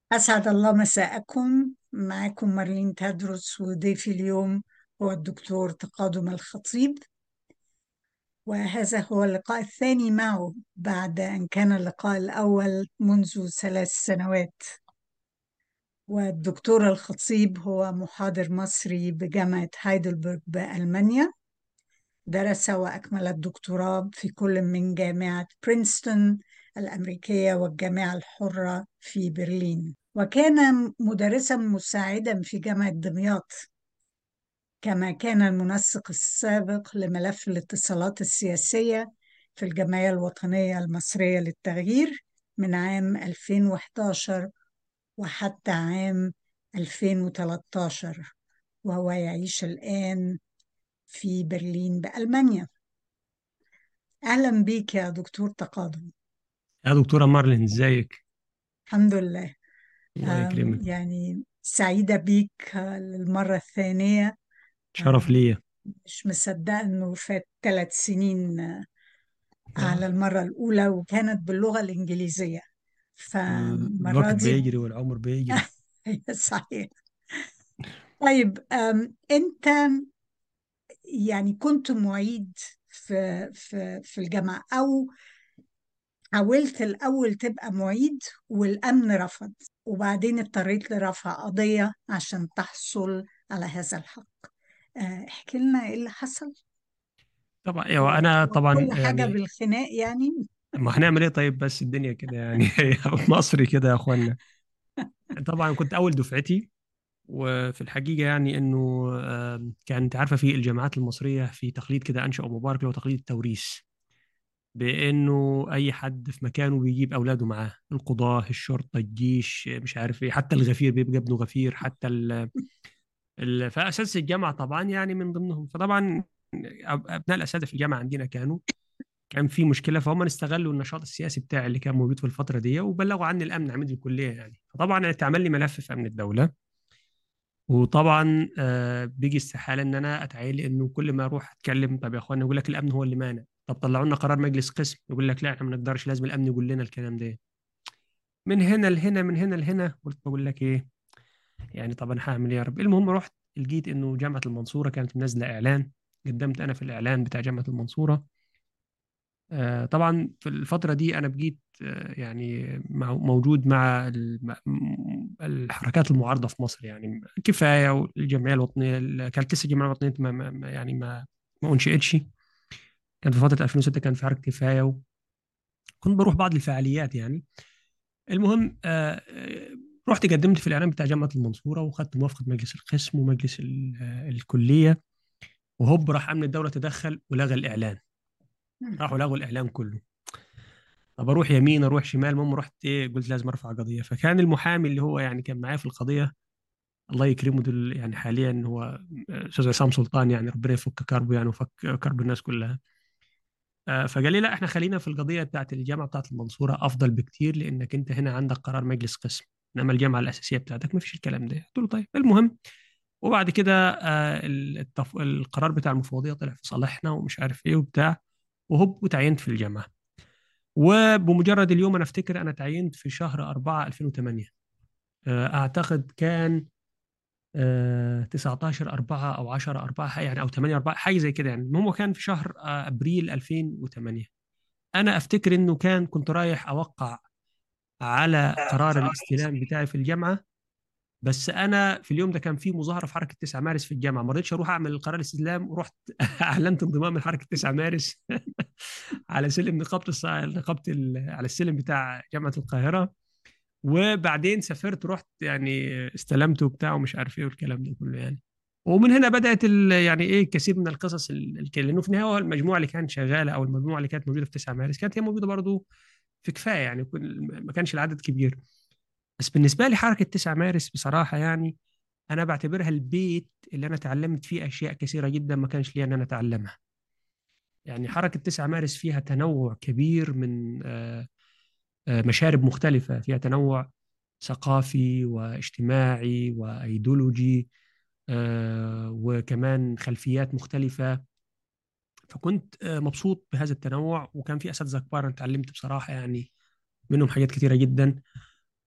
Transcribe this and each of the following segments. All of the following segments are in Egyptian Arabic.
أسعد الله مساءكم معكم مارلين تدرس وضيفي اليوم هو الدكتور تقادم الخطيب وهذا هو اللقاء الثاني معه بعد أن كان اللقاء الأول منذ ثلاث سنوات والدكتور الخطيب هو محاضر مصري بجامعة هايدلبرغ بألمانيا درس وأكمل الدكتوراه في كل من جامعة برينستون الأمريكية والجامعة الحرة في برلين وكان مدرسا مساعدا في جامعة دمياط كما كان المنسق السابق لملف الاتصالات السياسية في الجمعية الوطنية المصرية للتغيير من عام 2011 وحتى عام 2013 وهو يعيش الآن في برلين بألمانيا أهلا بك يا دكتور تقادم يا دكتورة مارلين ازيك؟ الحمد لله الله آم، يكرمك يعني سعيدة بيك آه، للمرة الثانية شرف آم، ليا مش مصدقة إنه فات ثلاث سنين آه، على آه، المرة الأولى وكانت باللغة الإنجليزية فالمرة الوقت دي بيجري والعمر بيجري صحيح طيب آم، أنت يعني كنت معيد في في في الجامعة أو حاولت الأول تبقى معيد والأمن رفض وبعدين اضطريت لرفع قضية عشان تحصل على هذا الحق آه، احكي لنا ايه اللي حصل طبعا ايوه هو انا هو طبعا كل حاجة يعني بالخناق يعني ما هنعمل ايه طيب بس الدنيا كده يعني مصري كده يا اخوانا طبعا كنت اول دفعتي وفي الحقيقه يعني انه آم، كانت عارفه في الجامعات المصريه في تقليد كده انشأ مبارك اللي هو تقليد التوريث بانه اي حد في مكانه بيجيب اولاده معاه القضاه الشرطه الجيش مش عارف ايه حتى الغفير بيبقى ابنه غفير حتى ال ال- فاساس الجامعه طبعا يعني من ضمنهم فطبعا أب- ابناء الاساتذه في الجامعه عندنا كانوا كان في مشكله فهم استغلوا النشاط السياسي بتاعي اللي كان موجود في الفتره دي وبلغوا عني الامن عميد الكليه يعني فطبعا اتعمل لي ملف في امن الدوله وطبعا آه، بيجي استحاله ان انا اتعين لانه كل ما اروح اتكلم طب يا اخوانا يقول لك الامن هو اللي مانع طب طلعوا لنا قرار مجلس قسم يقول لك لا احنا ما نقدرش لازم الامن يقول لنا الكلام ده من هنا لهنا من هنا لهنا قلت بقول لك ايه يعني طب انا هعمل ايه يا رب المهم رحت لقيت انه جامعه المنصوره كانت منزله اعلان قدمت انا في الاعلان بتاع جامعه المنصوره آه، طبعا في الفتره دي انا بقيت آه، يعني مع- موجود مع الم- الحركات المعارضه في مصر يعني كفايه والجمعيه الوطنيه ال- كانت لسه الجمعيه الوطنيه ما ما- ما- يعني ما ما انشئتش كان في فتره 2006 كان في حركه كفايه وكنت بروح بعض الفعاليات يعني المهم آه، آه، رحت قدمت في الاعلان بتاع جامعه المنصوره وخدت موافقه مجلس القسم ومجلس ال- آه، الكليه وهوب راح امن الدوله تدخل ولغى الاعلان راحوا لغوا الاعلان كله طب اروح يمين اروح شمال المهم رحت ايه قلت لازم ارفع قضيه فكان المحامي اللي هو يعني كان معايا في القضيه الله يكرمه دل يعني حاليا هو استاذ عصام سلطان يعني ربنا يفك كربه يعني وفك كرب الناس كلها آه، فقال لي لا احنا خلينا في القضيه بتاعت الجامعه بتاعت المنصوره افضل بكتير لانك انت هنا عندك قرار مجلس قسم انما الجامعه الاساسيه بتاعتك ما فيش الكلام ده قلت له طيب المهم وبعد كده آه، التف... القرار بتاع المفوضيه طلع في صالحنا ومش عارف ايه وبتاع وهوب وتعينت في الجامعه وبمجرد اليوم انا افتكر انا تعينت في شهر 4 2008 آه، اعتقد كان آه، 19 4 او 10 4 يعني او 8 4 حاجه زي كده يعني المهم هو كان في شهر آه، ابريل 2008 انا افتكر انه كان كنت رايح اوقع على قرار الاستلام بتاعي في الجامعه بس انا في اليوم ده كان في مظاهره في حركه 9 مارس في الجامعه ما رضيتش اروح اعمل قرار الاستلام ورحت اعلنت انضمام لحركه 9 مارس على سلم نقابه الص... نقابه ال... على السلم بتاع جامعه القاهره وبعدين سافرت رحت يعني استلمت وبتاع ومش عارف ايه والكلام ده كله يعني ومن هنا بدات ال... يعني ايه كثير من القصص ال... ال- لانه في النهايه هو المجموعه اللي كانت شغاله او المجموعه اللي كانت موجوده في 9 مارس كانت هي موجوده برضه في كفايه يعني كل- ما كانش العدد كبير بس بالنسبه لي حركه 9 مارس بصراحه يعني انا بعتبرها البيت اللي انا اتعلمت فيه اشياء كثيره جدا ما كانش لي ان انا اتعلمها يعني حركه 9 مارس فيها تنوع كبير من آه، آه، مشارب مختلفه فيها تنوع ثقافي واجتماعي وايديولوجي آه، وكمان خلفيات مختلفه فكنت آه، مبسوط بهذا التنوع وكان في اساتذه كبار انا اتعلمت بصراحه يعني منهم حاجات كثيره جدا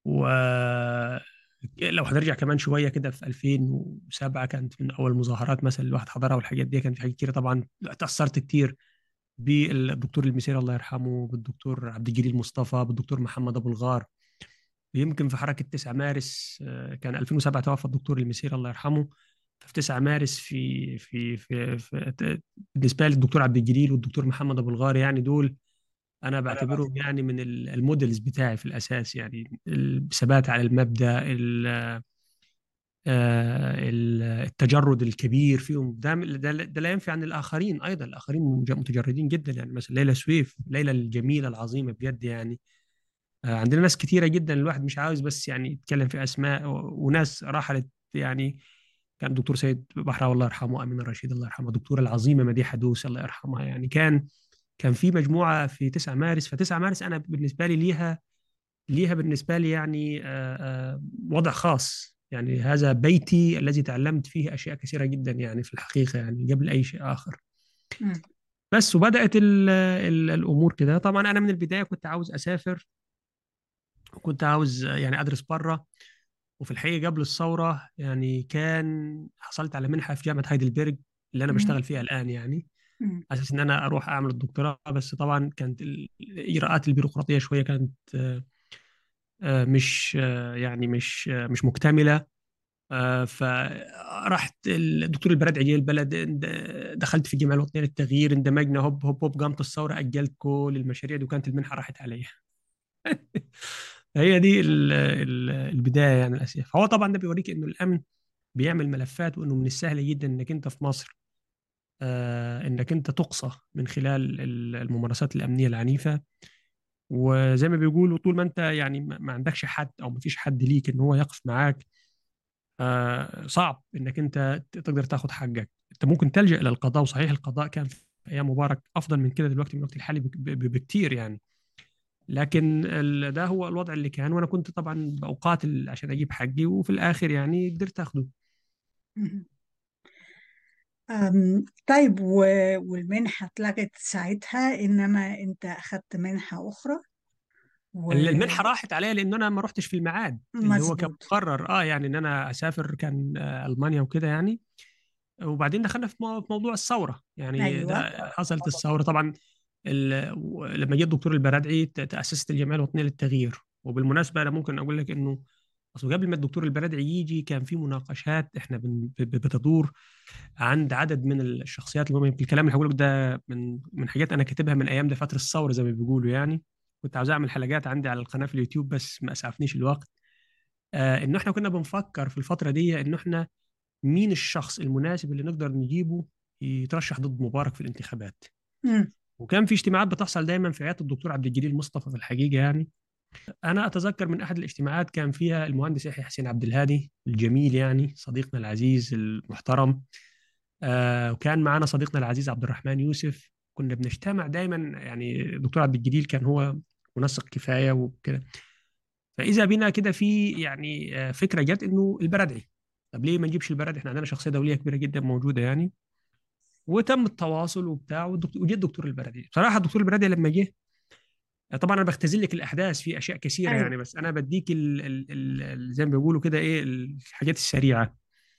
و لو هنرجع كمان شويه كده في 2007 كانت من اول مظاهرات مثلا الواحد حضرها والحاجات دي كان في حاجات كتير طبعا تاثرت كتير بالدكتور المسيري الله يرحمه بالدكتور عبد الجليل مصطفى بالدكتور محمد ابو الغار يمكن في حركه 9 مارس آه، كان 2007 توفى الدكتور المسيري الله يرحمه في 9 مارس في في في, في بالنسبه لي الدكتور عبد الجليل والدكتور محمد ابو الغار يعني دول انا بعتبرهم يعني من ال- المودلز بتاعي في الاساس يعني الثبات على المبدا ال- آه، ال- التجرد الكبير فيهم ده ده, ده لا ينفي عن الاخرين ايضا الاخرين مج- متجردين جدا يعني مثلا ليلى سويف ليلى الجميله العظيمه بجد يعني آه، عندنا ناس كتيره جدا الواحد مش عاوز بس يعني يتكلم في اسماء و- وناس رحلت يعني كان دكتور سيد بحراوي الله يرحمه امين الرشيد الله يرحمه دكتوره العظيمه مديحه دوس الله يرحمها يعني كان كان في مجموعه في 9 مارس ف9 مارس انا بالنسبه لي ليها ليها بالنسبه لي يعني آه، آه، وضع خاص يعني هذا بيتي الذي تعلمت فيه اشياء كثيره جدا يعني في الحقيقه يعني قبل اي شيء اخر مم. بس وبدات ال ال الامور كده طبعا انا من البدايه كنت عاوز اسافر وكنت عاوز آه، يعني ادرس بره وفي الحقيقه قبل الثوره يعني كان حصلت على منحه في جامعه هايدلبرج اللي انا مم. بشتغل فيها الان يعني مم. على اساس ان انا اروح اعمل الدكتوراه بس طبعا كانت ال- الاجراءات البيروقراطيه شويه كانت آه، آه، مش آه، يعني مش آه، مش مكتمله آه، فرحت الدكتور البراد عجيل البلد اند- دخلت في الجمعيه الوطنيه للتغيير اندمجنا هوب هوب هوب قامت الثوره اجلت كل المشاريع دي وكانت المنحه راحت عليها هي دي ال- ال- البدايه يعني الاساسيه فهو طبعا ده بيوريك انه الامن بيعمل ملفات وانه من السهل جدا انك انت في مصر آه، انك انت تقصى من خلال ال- الممارسات الامنيه العنيفه وزي ما بيقولوا طول ما انت يعني ما ما عندكش حد او ما فيش حد ليك ان هو يقف معاك آه، صعب انك انت ت- تقدر تاخد حقك انت ممكن تلجأ الى القضاء وصحيح القضاء كان في ايام مبارك افضل من كده دلوقتي من الوقت الحالي بك- ب- ب- بكتير يعني لكن ال- ده هو الوضع اللي كان وانا كنت طبعا بقاتل عشان اجيب حقي وفي الاخر يعني قدرت اخده مم. أم، طيب و- والمنحة اتلغت ساعتها إنما أنت أخذت منحة أخرى ال- المنحه راحت عليا لان انا ما رحتش في الميعاد اللي هو كان ومظبوط مقرر اه يعني ان انا اسافر كان آه، المانيا وكده يعني وبعدين دخلنا في مو- في موضوع الثوره يعني أيوة ده حصلت الثوره طبعا ال- و- لما جه الدكتور البرادعي ت- تاسست الجمعيه الوطنيه للتغيير وبالمناسبه انا ممكن اقول لك انه اصل قبل ما الدكتور البرادعي يجي كان في مناقشات احنا بن- ب- ب- بتدور عند عدد من الشخصيات المهمه يمكن الكلام اللي هقوله لك ده من من حاجات انا كاتبها من ايام دفاتر الثوره زي ما بيقولوا يعني كنت عاوز اعمل حلقات عندي على القناه في اليوتيوب بس ما اسعفنيش الوقت آه انه احنا كنا بنفكر في الفتره دي انه احنا مين الشخص المناسب اللي نقدر نجيبه يترشح ضد مبارك في الانتخابات مم. وكان في اجتماعات بتحصل دايما في عياده الدكتور عبد الجليل مصطفى في الحقيقه يعني انا اتذكر من احد الاجتماعات كان فيها المهندس يحيى حسين عبد الهادي الجميل يعني صديقنا العزيز المحترم آه وكان معنا صديقنا العزيز عبد الرحمن يوسف كنا بنجتمع دايما يعني الدكتور عبد الجليل كان هو منسق كفايه وكده فاذا بينا كده في يعني آه، فكره جت انه البرادعي طب ليه ما نجيبش البرادعي احنا عندنا شخصيه دوليه كبيره جدا موجوده يعني وتم التواصل وبتاع والدكتور وجه الدكتور البرادعي بصراحه الدكتور البرادعي لما جه طبعا انا بختزل لك الاحداث في اشياء كثيره أيوة يعني بس انا بديك ال ال ال زي ما بيقولوا كده ايه الحاجات السريعه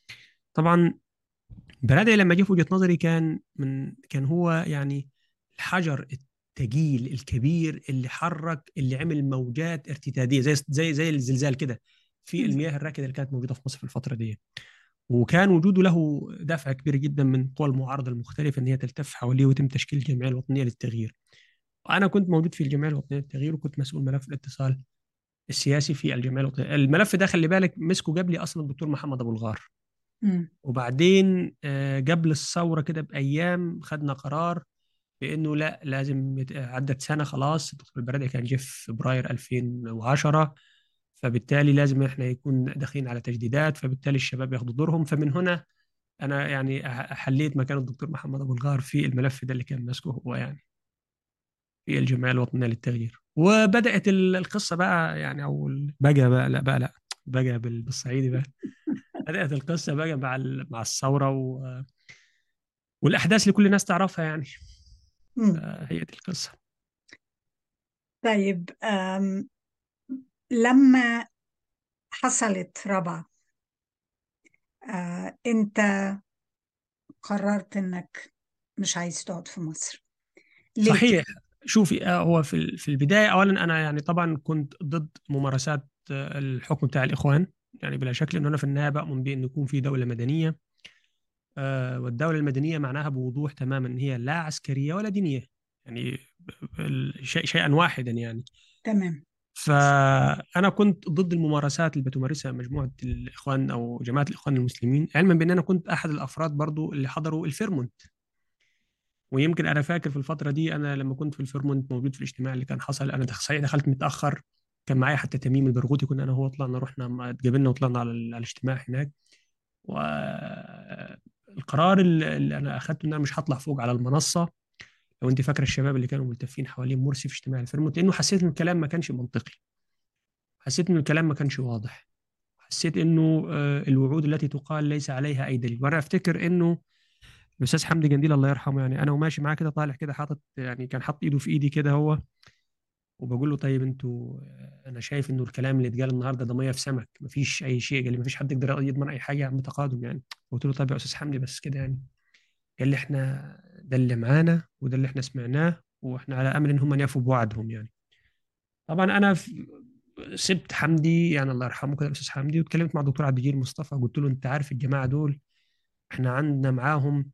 طبعا برادعي لما جه في وجهه نظري كان من كان هو يعني الحجر الثقيل الكبير اللي حرك اللي عمل موجات ارتداديه زي زي زي الزلزال كده في مم. المياه الراكده اللي كانت موجوده في مصر في الفتره دي وكان وجوده له دفع كبير جدا من قوى المعارضه المختلفه ان هي تلتف حواليه ويتم تشكيل الجمعيه الوطنيه للتغيير. وانا كنت موجود في الجمعيه الوطنيه للتغيير وكنت مسؤول ملف الاتصال السياسي في الجمعيه الوطنيه، الملف ده خلي بالك مسكه قبلي اصلا الدكتور محمد ابو الغار مم. وبعدين آه، قبل الثوره كده بايام خدنا قرار بانه لا لازم يت- عدت سنه خلاص الدكتور البرادعي كان جه في فبراير 2010 فبالتالي لازم احنا يكون داخلين على تجديدات فبالتالي الشباب ياخدوا دورهم فمن هنا انا يعني أح- حليت مكان الدكتور محمد ابو الغار في الملف ده اللي كان ماسكه هو يعني في الجمعيه الوطنيه للتغيير وبدات ال- القصه بقى يعني او ال- بقى بقى لا بقى لا بقى بال- بالصعيدي بقى بدات القصه بقى مع ال- مع الثوره و... والاحداث اللي كل الناس تعرفها يعني مم. هي دي القصه طيب أم، لما حصلت ربع آه انت قررت انك مش عايز تقعد في مصر ليه صحيح شوفي آه، هو في ال- في البدايه اولا انا يعني طبعا كنت ضد ممارسات آه، الحكم بتاع الاخوان يعني بلا شك لانه انا في النهايه بؤمن بان يكون في دوله مدنيه آه، والدوله المدنيه معناها بوضوح تماما ان هي لا عسكريه ولا دينيه يعني ال- شيء شيئا واحدا يعني تمام فانا كنت ضد الممارسات اللي بتمارسها مجموعه الاخوان او جماعه الاخوان المسلمين علما بان انا كنت احد الافراد برضو اللي حضروا الفيرمونت ويمكن انا فاكر في الفتره دي انا لما كنت في الفيرمونت موجود في الاجتماع اللي كان حصل انا دخ- صحيح دخلت متاخر كان معايا حتى تميم البرغوثي كنا انا وهو طلعنا رحنا ما اتقابلنا وطلعنا على, ال- على الاجتماع هناك والقرار اللي اللي انا اخذته ان انا مش هطلع فوق على المنصه لو انت فاكره الشباب اللي كانوا ملتفين حوالين مرسي في اجتماع الفيرمونت لانه حسيت ان الكلام ما كانش منطقي حسيت ان الكلام ما كانش واضح حسيت انه آه، الوعود التي تقال ليس عليها اي دليل وانا افتكر انه الاستاذ حمدي جنديل الله يرحمه يعني انا وماشي معاه كده طالع كده حاطط يعني كان حاطط ايده في ايدي كده هو وبقول له طيب انتوا آه، انا شايف انه الكلام اللي اتقال النهارده ده ميه في سمك مفيش اي شيء قال لي مفيش حد يقدر يضمن اي حاجه عن تقادم يعني قلت له طيب يا استاذ حمدي بس كده يعني قال لي احنا ده اللي معانا وده اللي احنا سمعناه واحنا على امل ان هم يفوا بوعدهم يعني طبعا انا في- سبت حمدي يعني الله يرحمه كده الاستاذ حمدي واتكلمت مع الدكتور عبد الجليل مصطفى قلت له انت عارف الجماعه دول احنا عندنا معاهم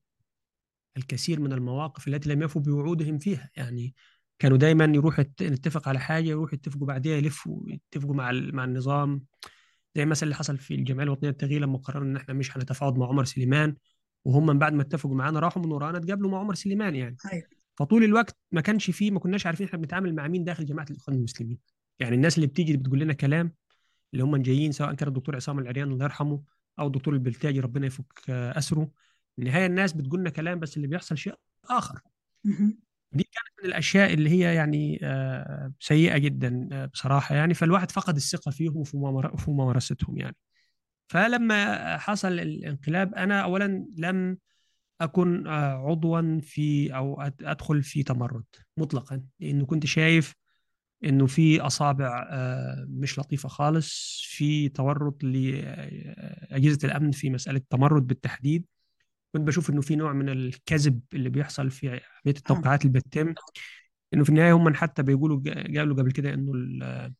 الكثير من المواقف التي لم يفوا بوعودهم فيها يعني كانوا دايما يروحوا يت- نتفق على حاجه يروحوا يتفقوا بعدها يلفوا يتفقوا مع ال- مع النظام زي مثلا اللي حصل في الجمعيه الوطنيه للتغيير لما قررنا ان احنا مش هنتفاوض مع عمر سليمان وهم من بعد ما اتفقوا معانا راحوا من ورانا اتقابلوا مع عمر سليمان يعني أيوة. فطول الوقت ما كانش فيه ما كناش عارفين احنا بنتعامل مع مين داخل جماعه الاخوان المسلمين يعني الناس اللي بتيجي بتقول لنا كلام اللي هم جايين سواء كان الدكتور عصام العريان الله يرحمه او الدكتور البلتاجي ربنا يفك آه، اسره النهايه الناس بتقول لنا كلام بس اللي بيحصل شيء اخر مهم. دي كانت من الاشياء اللي هي يعني آه، سيئه جدا آه، بصراحه يعني فالواحد فقد الثقه فيهم وفي ممار- وفي ممارستهم يعني فلما حصل الانقلاب انا اولا لم اكن آه، عضوا في او أد- ادخل في تمرد مطلقا لانه كنت شايف انه في اصابع آه، مش لطيفه خالص في تورط لاجهزه الامن في مساله التمرد بالتحديد كنت بشوف انه في نوع من الكذب اللي بيحصل في عمليه التوقيعات اللي بتتم انه في النهايه هم حتى بيقولوا قالوا قبل كده انه ال-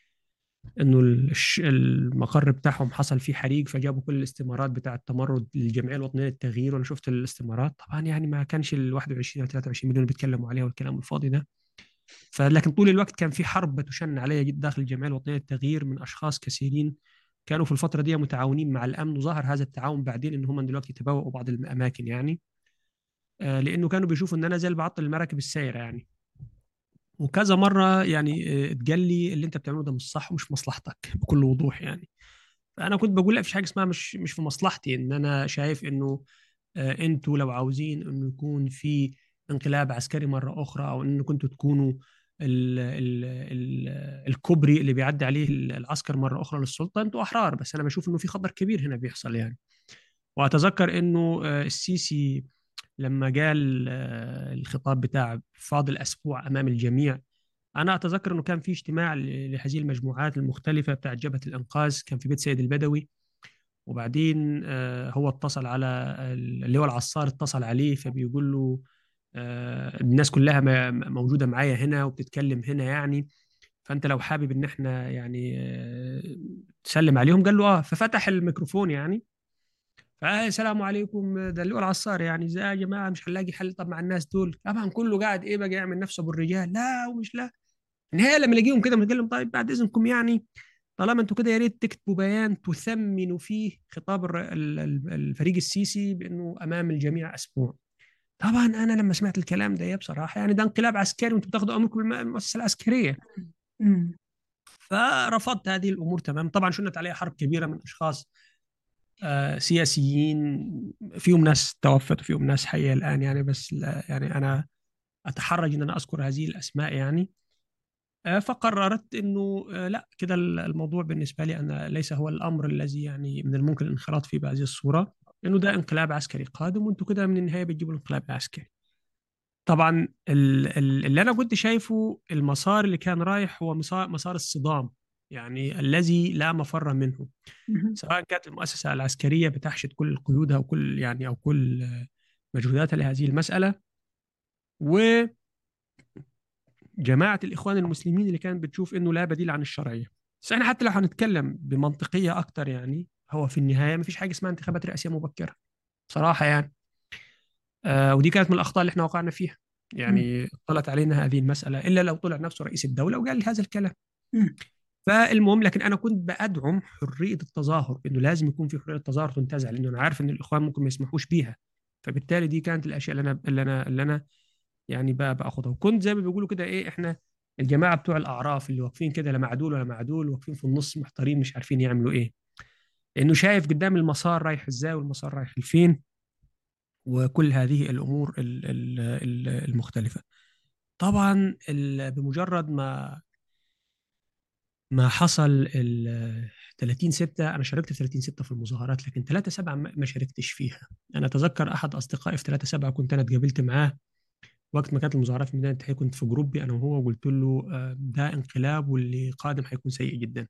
انه الش- المقر بتاعهم حصل فيه حريق فجابوا كل الاستمارات بتاع التمرد للجمعيه الوطنيه للتغيير وانا شفت الاستمارات طبعا يعني ما كانش ال 21 او 23 مليون اللي بيتكلموا عليها والكلام الفاضي ده فلكن طول الوقت كان في حرب بتشن عليها جدا داخل الجمعيه الوطنيه للتغيير من اشخاص كثيرين كانوا في الفتره دي متعاونين مع الامن وظهر هذا التعاون بعدين ان هم دلوقتي تبوأوا بعض الاماكن يعني آه، لانه كانوا بيشوفوا ان انا زي اللي بعطل المراكب السايره يعني وكذا مره يعني آه، اتقال لي اللي انت بتعمله ده مش صح ومش في مصلحتك بكل وضوح يعني فانا كنت بقول لا فيش حاجه اسمها مش مش في مصلحتي ان انا شايف انه آه، انتوا لو عاوزين انه يكون في انقلاب عسكري مره اخرى او انكم كنتوا تكونوا ال ال ال الكوبري اللي بيعدي عليه العسكر مره اخرى للسلطه انتوا احرار بس انا بشوف انه في خطر كبير هنا بيحصل يعني واتذكر انه آه، السيسي لما قال آه، الخطاب بتاع فاضل اسبوع امام الجميع انا اتذكر انه كان في اجتماع ل- لهذه المجموعات المختلفه بتاعت جبهه الانقاذ كان في بيت سيد البدوي وبعدين آه، هو اتصل على ال- اللي هو العصار اتصل عليه فبيقول له آه، الناس كلها م- موجوده معايا هنا وبتتكلم هنا يعني فانت لو حابب ان احنا يعني آه، تسلم عليهم قال له اه ففتح الميكروفون يعني فالسلام عليكم ده اللي هو العصار يعني ازاي يا جماعه مش هنلاقي حل طب مع الناس دول طبعا كله قاعد ايه بقى يعمل نفسه ابو الرجال لا ومش لا النهايه لما نلاقيهم كده بنتكلم طيب بعد اذنكم يعني طالما انتوا كده يا ريت تكتبوا بيان تثمنوا فيه خطاب الر- ال- ال- الفريق السيسي بانه امام الجميع اسبوع طبعا انا لما سمعت الكلام ده يا بصراحه يعني ده انقلاب عسكري وانتوا بتاخدوا امركم من المؤسسه العسكريه مم. فرفضت هذه الامور تمام طبعا شنت عليها حرب كبيره من اشخاص آه، سياسيين فيهم ناس توفت وفيهم ناس حيه الان يعني بس لا يعني انا اتحرج ان انا اذكر هذه الاسماء يعني آه، فقررت انه آه، لا كده الموضوع بالنسبه لي انا ليس هو الامر الذي يعني من الممكن الانخراط فيه بهذه الصوره انه ده انقلاب عسكري قادم وانتم كده من النهايه بتجيبوا الانقلاب العسكري طبعا ال- ال- اللي انا كنت شايفه المسار اللي كان رايح هو مسار مسار الصدام يعني الذي لا مفر منه سواء كانت المؤسسة العسكرية بتحشد كل قيودها وكل يعني أو كل مجهوداتها لهذه المسألة وجماعة الإخوان المسلمين اللي كانت بتشوف إنه لا بديل عن الشرعية بس احنا حتى لو هنتكلم بمنطقية أكتر يعني هو في النهاية مفيش حاجة اسمها انتخابات رئاسية مبكرة بصراحة يعني آه ودي كانت من الأخطاء اللي احنا وقعنا فيها يعني طلعت علينا هذه المسألة إلا لو طلع نفسه رئيس الدولة وقال لي هذا الكلام فالمهم لكن انا كنت بدعم حريه التظاهر انه لازم يكون في حريه التظاهر تنتزع لانه انا عارف ان الاخوان ممكن ما يسمحوش بيها فبالتالي دي كانت الاشياء اللي انا اللي انا اللي انا يعني بقى باخدها وكنت زي ما بيقولوا كده ايه احنا الجماعه بتوع الاعراف اللي واقفين كده لا معدول ولا معدول واقفين في النص محتارين مش عارفين يعملوا ايه لانه شايف قدام المسار رايح ازاي والمسار رايح لفين وكل هذه الامور المختلفه طبعا بمجرد ما ما حصل ال 30 6 انا شاركت في 30 6 في المظاهرات لكن 3 7 ما شاركتش فيها انا اتذكر احد اصدقائي في 3 7 كنت انا اتقابلت معاه وقت ما كانت المظاهرات في ميدان التحرير كنت في جروبي انا وهو وقلت له آه، ده انقلاب واللي قادم هيكون سيء جدا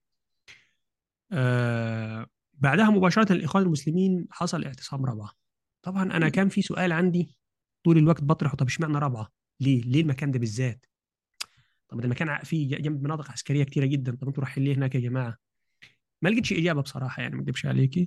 آه، بعدها مباشره الاخوان المسلمين حصل اعتصام رابعه طبعا انا كان في سؤال عندي طول الوقت بطرحه طب اشمعنى رابعه ليه ليه المكان ده بالذات طب ده المكان في جنب مناطق عسكريه كتيره جدا طب انتوا رايحين ليه هناك يا جماعه ما لقيتش اجابه بصراحه يعني ما اكذبش عليكي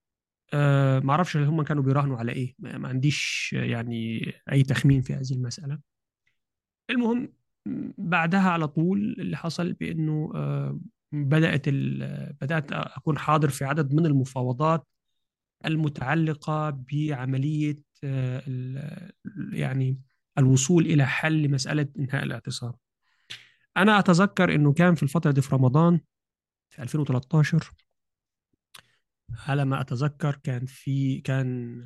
أه ما اعرفش هم كانوا بيراهنوا على ايه ما, ما عنديش يعني اي تخمين في هذه المساله المهم بعدها على طول اللي حصل بانه أه بدات بدات اكون حاضر في عدد من المفاوضات المتعلقه بعمليه أه يعني الوصول الى حل مساله انهاء الاعتصام انا اتذكر انه كان في الفتره دي في رمضان في 2013 على ما اتذكر كان في كان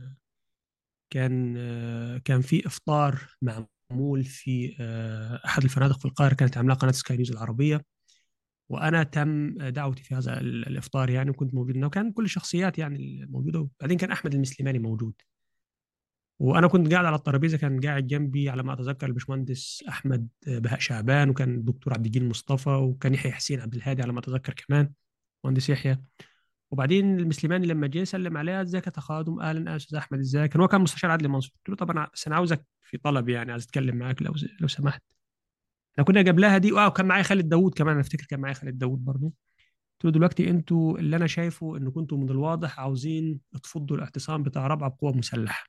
كان كان في افطار معمول في آه، احد الفنادق في القاهره كانت عاملاها قناه سكاي نيوز العربيه وانا تم دعوتي في هذا الافطار يعني وكنت موجود وكان كل الشخصيات يعني الموجوده وبعدين كان احمد المسلماني موجود وانا كنت قاعد على الترابيزه كان قاعد جنبي على ما اتذكر الباشمهندس احمد بهاء شعبان وكان الدكتور عبد الجليل مصطفى وكان يحيى حسين عبد الهادي على ما اتذكر كمان مهندس يحيى وبعدين المسلماني لما جه سلم عليها ازيك يا تخادم اهلا استاذ احمد ازيك كان هو كان مستشار عدلي منصور قلت له طبعا بس انا عاوزك في طلب يعني عايز اتكلم معاك لو لو سمحت احنا كنا قبلها دي اه وكان معايا خالد داوود كمان انا افتكر كان معايا خالد داوود برضه قلت له دلوقتي انتوا اللي انا شايفه ان كنتوا من الواضح عاوزين تفضوا الاعتصام بتاع رابعه بقوه مسلحه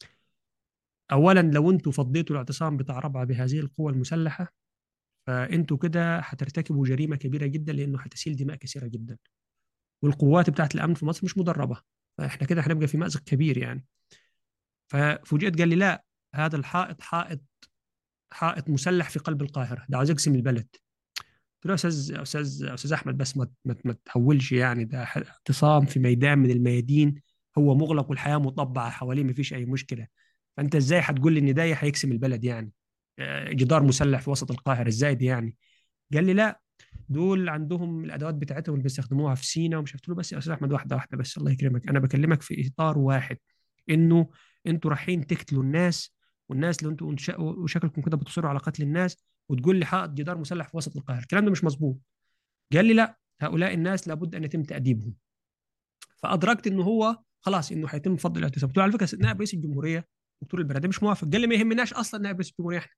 اولا لو انتوا فضيتوا الاعتصام بتاع ربعه بهذه القوى المسلحه فانتوا كده هترتكبوا جريمه كبيره جدا لانه هتسيل دماء كثيره جدا والقوات بتاعت الامن في مصر مش مدربه فاحنا كده هنبقى في مأزق كبير يعني ففوجئت قال لي لا هذا الحائط حائط حائط مسلح في قلب القاهره ده عاوز يقسم البلد قلت له استاذ استاذ استاذ احمد بس ما ما تحولش يعني ده اعتصام في ميدان من الميادين هو مغلق والحياه مطبعه حواليه ما فيش اي مشكله فانت ازاي هتقول لي ان ده هيقسم البلد يعني آه، جدار مسلح في وسط القاهره ازاي دي يعني قال لي لا دول عندهم الادوات بتاعتهم اللي بيستخدموها في سينا ومش قلت له بس يا استاذ احمد واحده واحده بس الله يكرمك انا بكلمك في اطار واحد انه انتوا رايحين تقتلوا الناس والناس اللي انتوا وشكلكم كده بتصروا على قتل الناس وتقول لي حائط جدار مسلح في وسط القاهره الكلام ده مش مظبوط قال لي لا هؤلاء الناس لابد ان يتم تاديبهم فادركت انه هو خلاص انه هيتم فض الاعتصام قلت له على فكره نائب رئيس الجمهوريه دكتور البرادعي مش موافق قال لي ما يهمناش اصلا نائب رئيس الجمهوريه احنا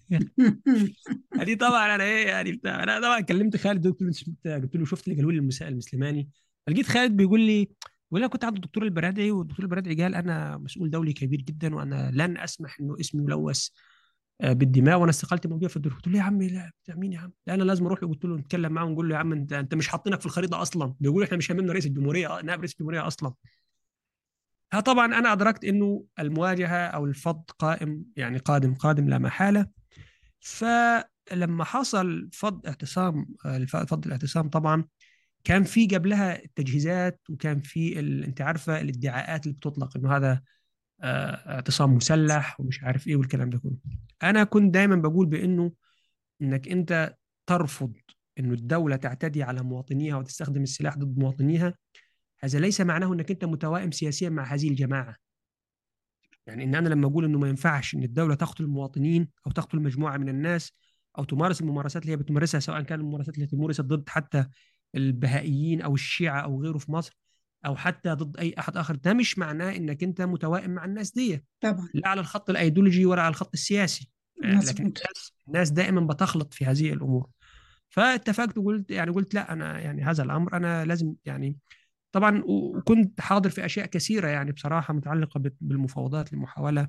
دي طبعا انا ايه يعني بتاع انا طبعا كلمت خالد قلت له قلت له شفت اللي قالوا لي المساء المسلماني فلقيت خالد بيقول لي بيقول انا كنت عند الدكتور البرادعي والدكتور البرادعي قال انا مسؤول دولي كبير جدا وانا لن اسمح انه اسمي ملوث آه، بالدماء وانا استقالتي موجوده في الدكتور قلت له يا عمي لا بتاع مين يا عم لا انا لازم اروح له قلت له نتكلم معاه ونقول له يا عم انت انت مش حاطينك في الخريطه اصلا بيقول احنا مش هاممنا رئيس الجمهوريه نائب رئيس الجمهوريه اصلا طبعا انا ادركت انه المواجهه او الفض قائم يعني قادم قادم لا محاله فلما حصل فض اعتصام فض الاعتصام طبعا كان في قبلها التجهيزات وكان في انت عارفه الادعاءات اللي بتطلق انه هذا آه، اعتصام مسلح ومش عارف ايه والكلام ده كله انا كنت دايما بقول بانه انك انت ترفض انه الدوله تعتدي على مواطنيها وتستخدم السلاح ضد مواطنيها هذا ليس معناه انك انت متوائم سياسيا مع هذه الجماعه يعني ان انا لما اقول انه ما ينفعش ان الدوله تقتل المواطنين او تقتل مجموعه من الناس او تمارس الممارسات اللي هي بتمارسها سواء كان الممارسات التي مورست ضد حتى البهائيين او الشيعه او غيره في مصر او حتى ضد اي احد اخر ده مش معناه انك انت متوائم مع الناس دي طبعا لا على الخط الايديولوجي ولا على الخط السياسي آه، لكن مظبوط الناس الناس دائما بتخلط في هذه الامور فاتفقت وقلت يعني قلت لا انا يعني هذا الامر انا لازم يعني طبعا وكنت حاضر في اشياء كثيره يعني بصراحه متعلقه بت- بالمفاوضات لمحاوله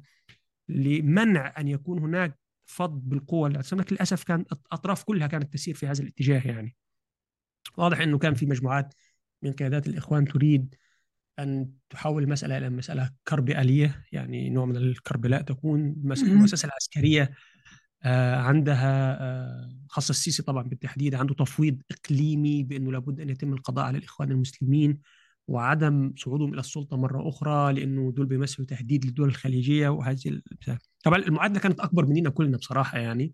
لمنع ان يكون هناك فض بالقوه لكن للاسف كان الاطراف كلها كانت تسير في هذا الاتجاه يعني واضح انه كان في مجموعات من قيادات الاخوان تريد ان تحول المساله الى مساله كرب اليه يعني نوع من الكربلاء تكون المس- مهم. المؤسسه العسكريه آه، عندها آه، خاصة السيسي طبعا بالتحديد عنده تفويض إقليمي بأنه لابد أن يتم القضاء على الإخوان المسلمين وعدم صعودهم إلى السلطة مرة أخرى لأنه دول بيمثلوا تهديد للدول الخليجية وهذه ال- طبعا المعادلة كانت أكبر مننا كلنا بصراحة يعني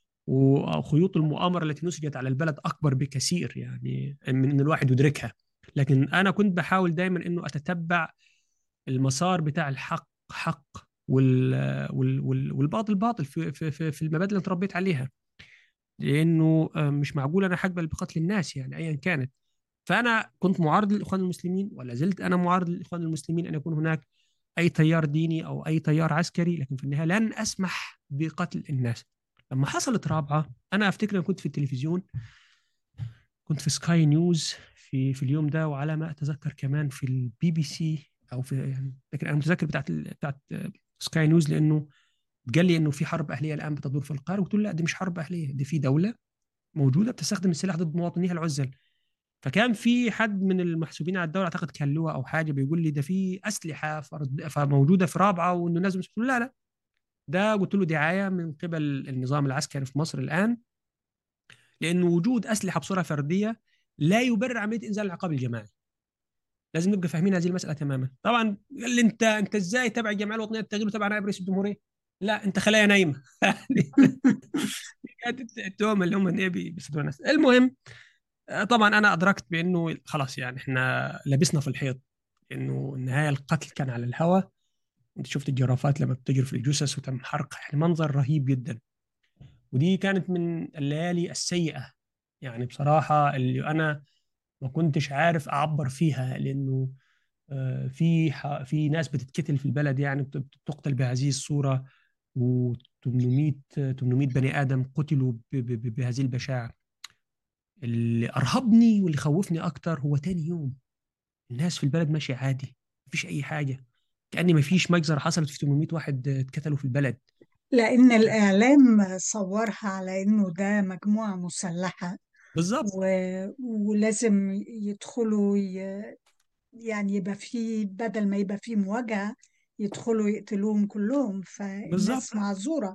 وخيوط المؤامرة التي نسجت على البلد أكبر بكثير يعني من أن الواحد يدركها لكن أنا كنت بحاول دايما أنه أتتبع المسار بتاع الحق حق وال وال وال والباطل باطل في في في في المبادئ اللي تربيت عليها لانه آه، مش معقول انا حقبل بقتل الناس يعني ايا كانت فانا كنت معارض للاخوان المسلمين ولا زلت انا معارض للاخوان المسلمين ان يكون هناك اي تيار ديني او اي تيار عسكري لكن في النهايه لن اسمح بقتل الناس لما حصلت رابعه انا افتكر ان كنت في التلفزيون كنت في سكاي نيوز في في اليوم ده وعلى ما اتذكر كمان في البي بي سي او في يعني لكن انا متذكر بتاعت ال- بتاعت سكاي نيوز لانه قال لي انه في حرب اهليه الان بتدور في القاهره قلت له لا دي مش حرب اهليه دي في دوله موجوده بتستخدم السلاح ضد مواطنيها العزل فكان في حد من المحسوبين على الدوله اعتقد كان لواء او حاجه بيقول لي ده في اسلحه فرد- فموجوده في رابعه وانه الناس قلت له لا لا ده قلت له دعايه من قبل النظام العسكري في مصر الان لانه وجود اسلحه بصوره فرديه لا يبرر عمليه انزال العقاب الجماعي لازم نبقى فاهمين هذه المساله تماما طبعا قال لي انت انت ازاي تبع الجمعيه الوطنيه للتغيير وتبع نائب رئيس الجمهوريه لا انت خلايا نايمه كانت التهمه اللي هم إن ايه بيصدروا الناس المهم آه، طبعا انا ادركت بانه خلاص يعني احنا لبسنا في الحيط انه النهايه القتل كان على الهوى انت شفت الجرافات لما بتجري في الجثث وتم حرقها يعني منظر رهيب جدا ودي كانت من الليالي السيئه يعني بصراحه اللي انا ما كنتش عارف اعبر فيها لانه آه، في ح- في ناس بتتقتل في البلد يعني بت- بتقتل بهذه الصوره و800 800 بني ادم قتلوا ب- ب- ب- بهذه البشاعه اللي ارهبني واللي خوفني اكتر هو تاني يوم الناس في البلد ماشيه عادي مفيش اي حاجه كأن مفيش مجزرة حصلت في 800 واحد اتقتلوا في البلد لأن الإعلام صورها على إنه ده مجموعة مسلحة بالظبط و... ولازم يدخلوا ي... يعني يبقى في بدل ما يبقى في مواجهة يدخلوا يقتلوهم كلهم بالظبط فالناس معذورة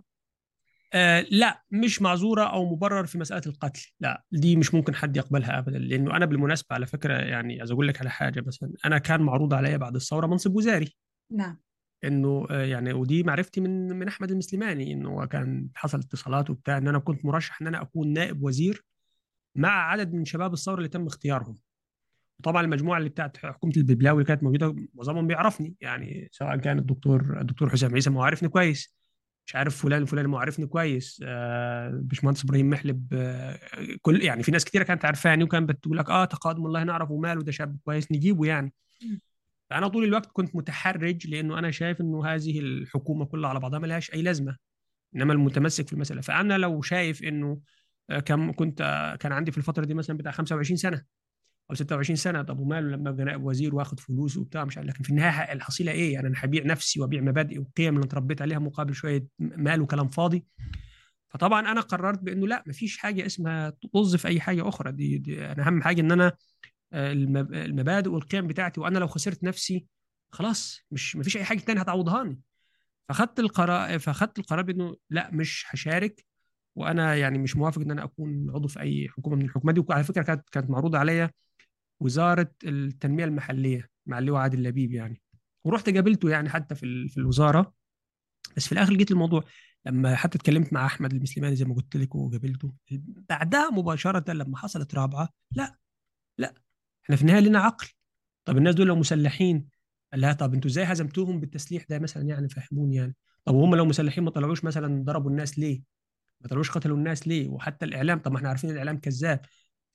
آه لا مش معذورة أو مبرر في مسألة القتل لا دي مش ممكن حد يقبلها أبدا لأنه أنا بالمناسبة على فكرة يعني عايز أقول لك على حاجة مثلا أنا كان معروض عليا بعد الثورة منصب وزاري نعم انه آه، يعني ودي معرفتي من من احمد المسلماني انه هو كان حصل اتصالات وبتاع ان انا كنت مرشح ان انا اكون نائب وزير مع عدد من شباب الثوره اللي تم اختيارهم طبعا المجموعه اللي بتاعت حكومه الببلاوي اللي كانت موجوده معظمهم بيعرفني يعني سواء كان الدكتور الدكتور حسام عيسى ما هو عارفني كويس مش عارف فلان فلان ما هو عارفني كويس آه باشمهندس ابراهيم محلب آه كل يعني في ناس كتيره كانت عارفاني وكانت بتقول لك اه تقادم والله نعرفه ماله ده شاب كويس نجيبه يعني فانا طول الوقت كنت متحرج لانه انا شايف انه هذه الحكومه كلها على بعضها ما لهاش اي لازمه انما المتمسك في المساله فانا لو شايف انه آه، كم كنت آه، كان عندي في الفتره دي مثلا بتاع 25 سنه او 26 سنه طب وماله لما ابقى نائب وزير واخد فلوس وبتاع مش عارف لكن في النهايه الحصيله ايه يعني انا هبيع نفسي وابيع مبادئي والقيم اللي اتربيت عليها مقابل شويه مال وكلام فاضي فطبعا انا قررت بانه لا مفيش حاجه اسمها طز في اي حاجه اخرى دي, دي انا اهم حاجه ان انا آه، المب- المبادئ والقيم بتاعتي وانا لو خسرت نفسي خلاص مش مفيش اي حاجه تانية هتعوضهاني فخدت القرار فخدت القرار بانه لا مش هشارك وانا يعني مش موافق ان انا اكون عضو في اي حكومه من الحكومات دي وعلى فكره كانت كانت معروضه عليا وزاره التنميه المحليه مع اللواء عادل لبيب يعني ورحت قابلته يعني حتى في ال- في الوزاره بس في الاخر جيت الموضوع لما حتى اتكلمت مع احمد المسلماني زي ما قلت لك وقابلته بعدها مباشره لما حصلت رابعه لا لا احنا في النهايه لنا عقل طب الناس دول لو مسلحين قال لها طب انتوا ازاي هزمتوهم بالتسليح ده مثلا يعني فهموني يعني طب وهم لو مسلحين ما طلعوش مثلا ضربوا الناس ليه ما طلعوش قتلوا الناس ليه وحتى الاعلام طب ما احنا عارفين الاعلام كذاب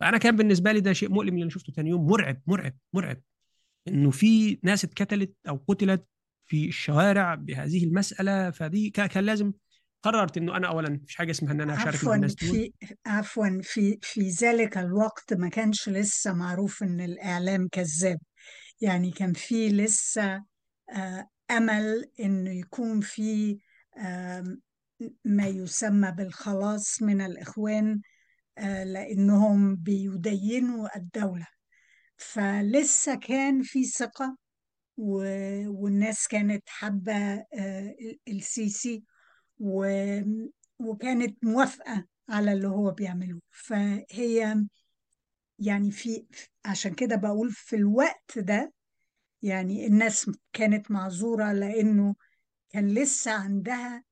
فانا كان بالنسبه لي ده شيء مؤلم اللي انا شفته ثاني يوم مرعب مرعب مرعب انه في ناس اتقتلت او قتلت في الشوارع بهذه المساله فدي كان كان لازم قررت انه انا اولا مفيش حاجه اسمها ان انا اشارك مع عفوا الناس دول في عفوا في في ذلك الوقت ما كانش لسه معروف ان الاعلام كذاب يعني كان في لسه آه، امل انه يكون في آم، ما يسمى بالخلاص من الاخوان آه، لانهم بيدينوا الدوله فلسه كان في ثقه و- والناس كانت حابه آه، السيسي و- وكانت موافقة على اللي هو بيعمله فهي يعني في عشان كده بقول في الوقت ده يعني الناس كانت معذورة لأنه كان لسه عندها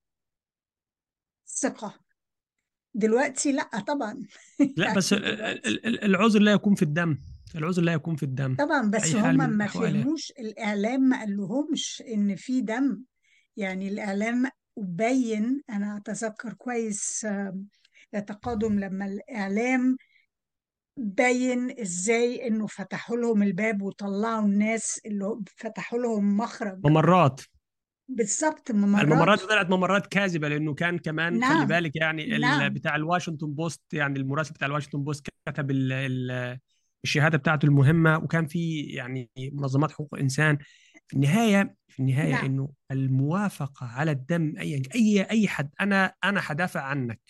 ثقة دلوقتي لا طبعا لا بس يعني ال- دلوقتي ال- ال- العذر لا يكون في الدم العذر لا يكون في الدم طبعا في بس اي حال هم من ما الاحوال يعني. فهموش الإعلام ما قالهمش إن في دم يعني الإعلام بين أنا أتذكر كويس آم، التقادم لما الإعلام باين ازاي انه فتحوا لهم الباب وطلعوا الناس اللي هم- فتحوا لهم مخرج ممرات بالظبط ممرات الممرات دي طلعت ممرات كاذبه لانه كان كمان خلي نعم بالك يعني ال- نعم بتاع الواشنطن بوست يعني المراسل بتاع الواشنطن بوست كتب ال- ال- الشهاده بتاعته المهمه وكان في يعني منظمات حقوق الانسان في النهايه في النهايه نعم انه الموافقه على الدم اي اي اي حد انا انا هدافع عنك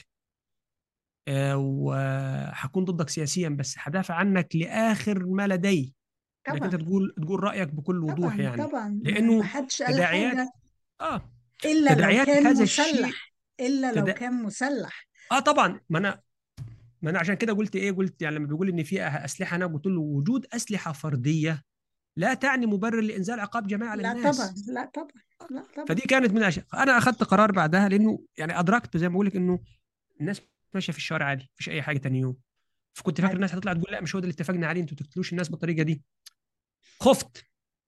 آه، وهكون ضدك سياسيا بس هدافع عنك لاخر ما لدي انك انت طبعا تقول تقول رايك بكل وضوح طبعا يعني طبعا ما ما لانه حدش قال تداعيات حاجة اه إلا لو تداعيات كان هذا الشيء مسلح إلا لو تدا... كان مسلح اه طبعا ما انا ما انا عشان كده قلت ايه قلت يعني لما بيقول ان في اسلحه انا قلت له وجود اسلحه فرديه لا تعني مبرر لانزال عقاب جماعي على لا طبعا الناس لا طبعا لا طبعا فدي كانت من الاشياء انا اخذت قرار بعدها لانه يعني ادركت زي ما بقول لك انه الناس ماشيه في الشوارع عادي مفيش اي حاجه تاني يوم فكنت فاكر أيوة. الناس هتطلع تقول لا مش هو ده اللي اتفقنا عليه انتوا تقتلوش الناس بالطريقه دي خفت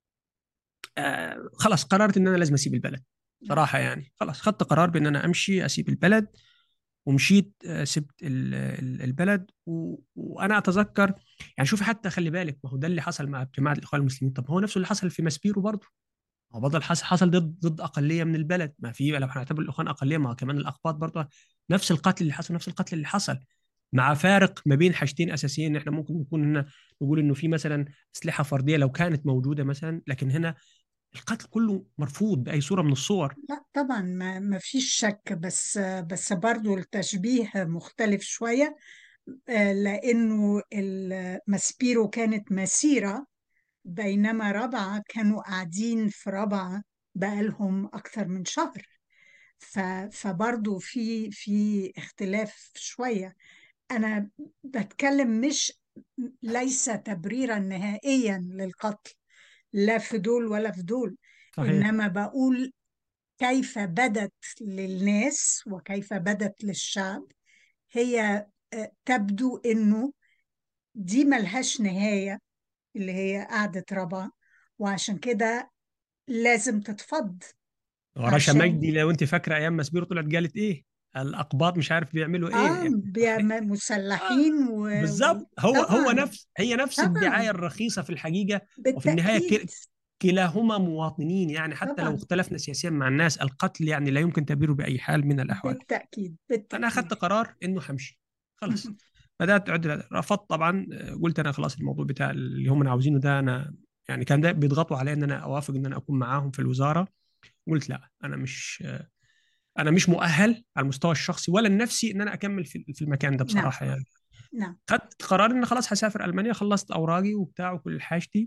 آه خلاص قررت ان انا لازم اسيب البلد نعم صراحه يعني خلاص خدت قرار بان انا امشي اسيب البلد ومشيت آه، سبت ال- ال- البلد و... وانا اتذكر يعني شوفي حتى خلي بالك ما هو ده اللي حصل مع جماعه الاخوان المسلمين طب هو نفسه اللي حصل في ماسبيرو برضه هو برضه حصل حصل ضد ضد اقليه من البلد ما في لو هنعتبر الاخوان اقليه ما هو كمان الاقباط برضه نفس القتل اللي حصل نفس القتل اللي حصل مع فارق ما بين حاجتين اساسيين احنا ممكن نكون هنا نقول انه في مثلا اسلحه فرديه لو كانت موجوده مثلا لكن هنا القتل كله مرفوض باي صوره من الصور لا طبعا ما ما فيش شك بس بس برضو التشبيه مختلف شوية آه، لأنه الماسبيرو كانت مسيرة بينما رابعة كانوا قاعدين في رابعة بقالهم أكثر من شهر ف- فبرضو في في اختلاف شوية أنا بتكلم مش ليس تبريرا نهائيا للقتل لا في دول ولا في دول صحيح إنما بقول كيف بدت للناس وكيف بدت للشعب هي آه، تبدو إنه دي ملهاش نهاية اللي هي قعدة رابعة وعشان كده لازم تتفض ورشا عشان مجدي لو انت فاكره ايام ماسبيرو طلعت قالت ايه الاقباط مش عارف بيعملوا ايه اه يعني بيعم- آه مسلحين و... و... بالظبط هو هو طبعا نفس هي نفس طبعا الدعايه الرخيصه في الحقيقه وفي النهايه بالتأكيد كل- كلاهما مواطنين يعني حتى لو طبعا اختلفنا سياسيا مع الناس القتل يعني لا يمكن تبريره باي حال من الاحوال بالتأكيد انا بالتأكيد اخذت قرار انه همشي خلاص بدات اعد رفضت طبعا قلت انا خلاص الموضوع بتاع اللي هم عاوزينه ده انا يعني كان ده بيضغطوا علي ان انا اوافق ان انا اكون معاهم في الوزاره قلت لا انا مش انا مش مؤهل على المستوى الشخصي ولا النفسي ان انا اكمل في في المكان ده نعم بصراحه يعني نعم خدت قرار ان خلاص هسافر المانيا خلصت اوراقي وبتاع وكل حاجتي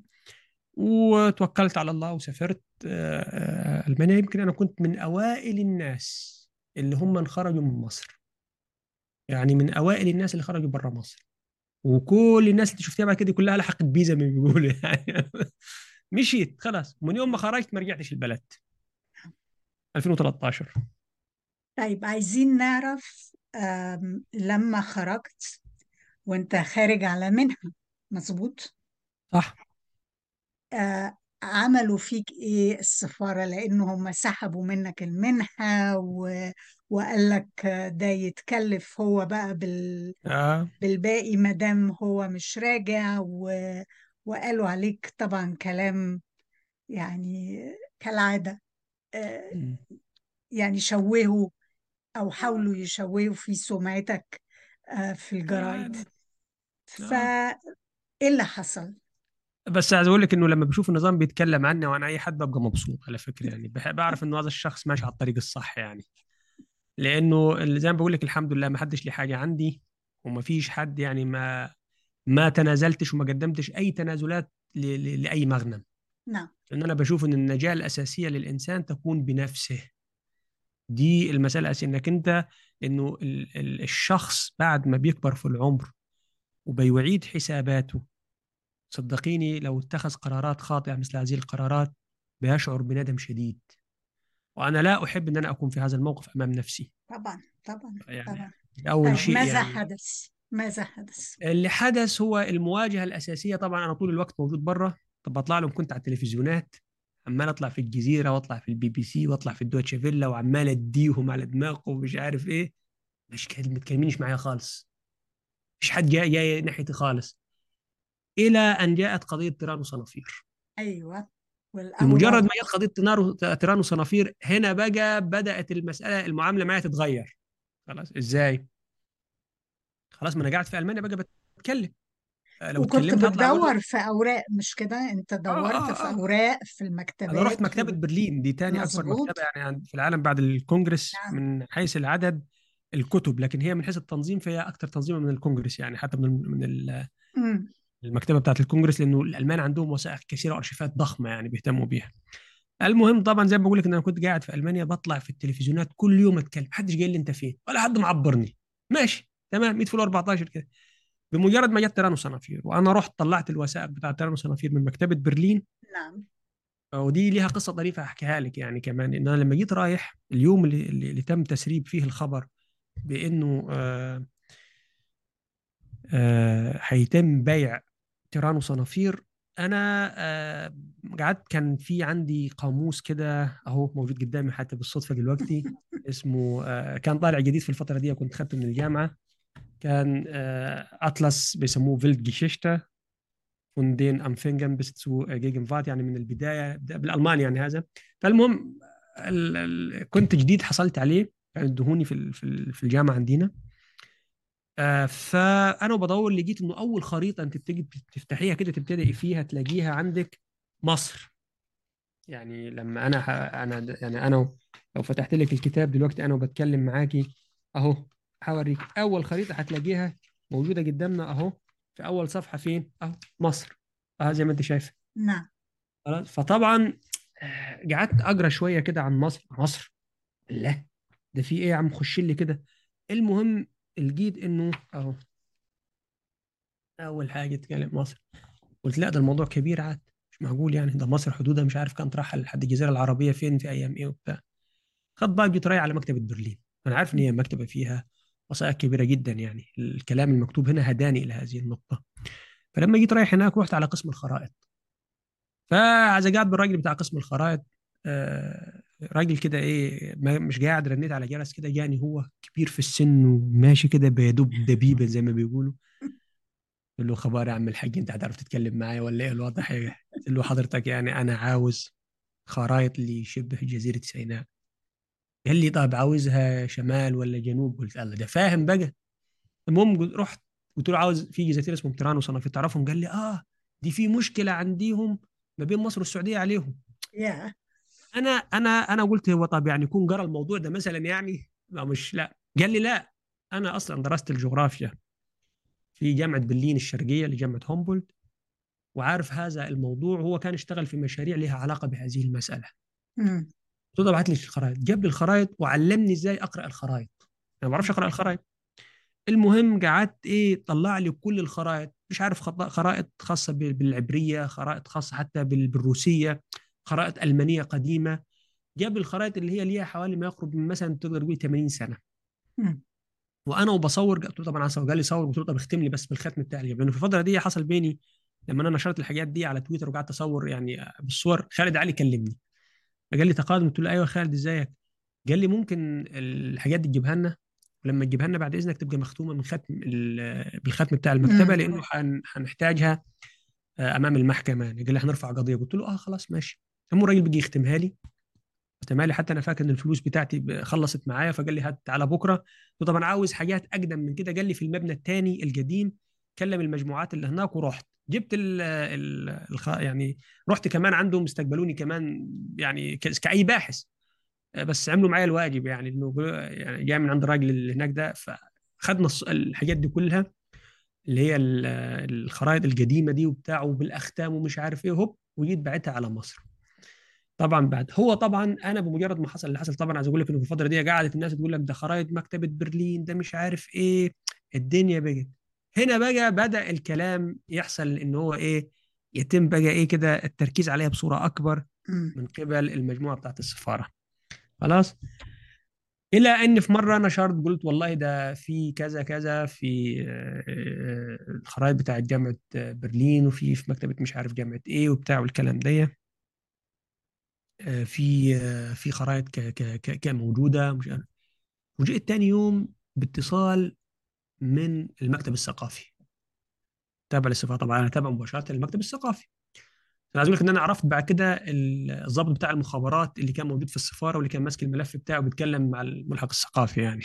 وتوكلت على الله وسافرت آه، آه، المانيا يمكن انا كنت من اوائل الناس اللي هم خرجوا من مصر يعني من اوائل الناس اللي خرجوا بره مصر وكل الناس اللي شفتها بعد كده كلها لحقت بيزا من بيقولوا يعني مشيت خلاص من يوم ما خرجت ما رجعتش البلد 2013 طيب عايزين نعرف آم، لما خرجت وانت خارج على منحة مظبوط صح آه، عملوا فيك ايه السفارة لانه هم سحبوا منك المنحة و... وقال لك ده يتكلف هو بقى بال... اه بالباقي مادام هو مش راجع و... وقالوا عليك طبعا كلام يعني كالعادة آه، مم. يعني شوهوا او حاولوا يشوهوا في سمعتك آه، في الجرايد عادي. اه فايه اللي حصل بس عايز اقول لك انه لما بشوف النظام بيتكلم عني وعن اي حد ببقى مبسوط على فكره يعني بح- بعرف انه هذا الشخص ماشي على الطريق الصح يعني لانه اللي زي ما بقول لك الحمد لله ما حدش لي حاجه عندي وما فيش حد يعني ما ما تنازلتش وما قدمتش اي تنازلات ل... ل... لاي مغنم نعم لان انا بشوف ان النجاه الاساسيه للانسان تكون بنفسه دي المساله الاساسيه انك انت انه ال... ال... الشخص بعد ما بيكبر في العمر وبيعيد حساباته صدقيني لو اتخذ قرارات خاطئه مثل هذه القرارات بيشعر بندم شديد وانا لا احب ان انا اكون في هذا الموقف امام نفسي طبعا طبعا يعني طبعا اول طيب شيء ماذا يعني حدث ماذا حدث اللي حدث هو المواجهه الاساسيه طبعا انا طول الوقت موجود بره طب بطلع لهم كنت على التلفزيونات عمال اطلع في الجزيره واطلع في البي بي سي واطلع في الدوتشي فيلا وعمال اديهم على دماغهم ومش عارف ايه مش كده ما تكلمنيش معايا خالص مش حد جاي جاي ناحيتي خالص الى ان جاءت قضيه تيران وصنافير ايوه بمجرد والاولاد ما جت قضيه تيران تيران وصنافير هنا بقى بدات المساله المعامله معايا تتغير خلاص ازاي خلاص ما انا قاعد في المانيا بقى بتكلم آه، لو وكنت اتكلمت هطلع اقول بتدور في اوراق مش كده انت اه دورت اه في اه اوراق في انا رحت المكتبات مكتبه و... برلين دي تاني اكبر مكتبه مظبوط يعني عند- في العالم بعد الكونجرس نعم من حيث العدد الكتب لكن هي من حيث التنظيم فهي اكثر تنظيما من الكونجرس يعني حتى من من ال- امم المكتبه بتاعت الكونجرس لانه الالمان عندهم وثائق كثيره وارشيفات ضخمه يعني بيهتموا بيها المهم طبعا زي ما بقول لك ان انا كنت قاعد في المانيا بطلع في التلفزيونات كل يوم اتكلم محدش قال لي انت فين ولا حد معبرني ماشي تمام 100 فل 14 كده بمجرد ما جت تيران وصنافير وانا رحت طلعت الوثائق بتاعت تيران وصنافير من مكتبه برلين نعم ودي ليها قصه طريفه احكيها لك يعني كمان ان انا لما جيت رايح اليوم اللي, اللي اللي تم تسريب فيه الخبر بانه آه آه هيتم بيع تيران وصنافير انا آه قعدت كان في عندي قاموس كده اهو موجود قدامي حتى بالصدفه دلوقتي اسمه آه كان طالع جديد في الفتره دي كنت خدته من الجامعه كان آه اطلس بيسموه فيلد جيشيشتا von den Anfängen bis zu Gegenwart يعني من البدايه بالالماني يعني هذا فالمهم ال ال كنت جديد حصلت عليه كانوا ادهوني في ال- في ال- في الجامعه عندنا آه، فانا بدور لقيت انه اول خريطه انت بتيجي تفتحيها كده تبتدئي فيها تلاقيها عندك مصر يعني لما انا ح... انا يعني انا لو فتحت لك الكتاب دلوقتي انا وبتكلم معاكي اهو هوريك اول خريطه هتلاقيها موجوده قدامنا اهو في اول صفحه فين اهو مصر اهو زي ما انت شايف نعم خلاص فطبعا آه، قعدت اقرا شويه كده عن مصر مصر لا ده في ايه يا عم خش لي كده المهم لقيت انه اهو اول حاجه تتكلم مصر قلت لا ده الموضوع كبير عاد مش معقول يعني ده مصر حدودها مش عارف كانت رايحه لحد الجزيره العربيه فين في ايام ايه وبتاع خد بقى جيت رايح على مكتبه برلين انا عارف ان هي مكتبه فيها وثائق كبيره جدا يعني الكلام المكتوب هنا هداني الى هذه النقطه فلما جيت رايح هناك رحت على قسم الخرائط فعايز قاعد بالراجل بتاع قسم الخرائط آه، راجل كده ايه ما- مش قاعد رنيت على جرس كده جاني هو كبير في السن وماشي كده بيدوب دبيبه زي ما بيقولوا قلت له خبر يا عم الحاج انت هتعرف تتكلم معايا ولا ايه الوضع إيه؟ قلت له حضرتك يعني انا عاوز خرائط لشبه جزيره سيناء قال لي طب عاوزها شمال ولا جنوب قلت الله ده فاهم بقى المهم قلت- رحت قلت له عاوز في جزيرتين اسمهم تيران وصنافير تعرفهم قال لي اه دي في مشكله عنديهم ما بين مصر والسعوديه عليهم يا انا انا انا قلت هو طب يعني يكون قرا الموضوع ده مثلا يعني لا مش لا قال لي لا انا اصلا درست الجغرافيا في جامعه برلين الشرقيه لجامعه هومبولد وعارف هذا الموضوع هو كان اشتغل في مشاريع لها علاقه بهذه المساله مم. قلت له طب هات لي الخرائط جاب لي الخرائط وعلمني ازاي اقرا الخرائط انا ما بعرفش اقرا الخرائط المهم قعدت ايه طلع لي كل الخرائط مش عارف خط- خرائط خاصه بال- بالعبريه خرائط خاصه حتى بال- بالروسيه خرائط المانيه قديمه جاب الخرائط اللي هي ليها حوالي ما يقرب من مثلا تقدر تقول 80 سنه مم. وانا وبصور قلت له طبعا اصور قال لي صور قلت له طب اختم لي بس بالختم بتاعي لانه في الفتره دي حصل بيني لما انا نشرت الحاجات دي على تويتر وقعدت اصور يعني بالصور خالد علي كلمني فقال لي تقادم قلت له ايوه خالد ازيك قال لي ممكن الحاجات دي تجيبها لنا ولما تجيبها لنا بعد اذنك تبقى مختومه من ختم ال- بالختم بتاع المكتبه مم. لانه هن- هنحتاجها آه، امام المحكمه يعني قال لي هنرفع قضيه قلت له اه خلاص ماشي المهم الراجل بيجي يختمها لي ختمها لي حتى انا فاكر ان الفلوس بتاعتي ب- خلصت معايا فقال لي هات تعالى بكره وطبعا عاوز حاجات اقدم من كده قال لي في المبنى الثاني القديم كلم المجموعات اللي هناك ورحت جبت ال ال الخ... يعني رحت كمان عندهم استقبلوني كمان يعني ك- كأي باحث بس عملوا معايا الواجب يعني انه يعني جاي من عند الراجل اللي هناك ده فخدنا الص- الحاجات دي كلها اللي هي ال- الخرائط القديمه دي وبتاع وبالاختام ومش عارف ايه هوب وجيت بعتها على مصر طبعا بعد هو طبعا انا بمجرد ما حصل اللي حصل طبعا عايز اقول لك انه في الفتره دي قعدت الناس تقول لك ده خرائط مكتبه برلين ده مش عارف ايه الدنيا بقت هنا بقى بدأ الكلام يحصل ان هو ايه يتم بقى ايه كده التركيز عليها بصوره اكبر مم. من قبل المجموعه بتاعت السفاره خلاص الى ان في مره نشرت قلت والله ده في كذا كذا في آه، آه، الخرائط بتاعت جامعه آه، برلين وفي في مكتبه مش عارف جامعه ايه وبتاع والكلام ده آه، في آه، في خرائط ك ك ك كموجوده مش عارف وجئت تاني يوم باتصال من المكتب الثقافي تابع للسفاره طبعا انا تابع مباشره للمكتب الثقافي انا عايز اقول لك ان انا عرفت بعد كده الضابط بتاع المخابرات اللي كان موجود في السفاره واللي كان ماسك الملف بتاعه بيتكلم مع الملحق الثقافي يعني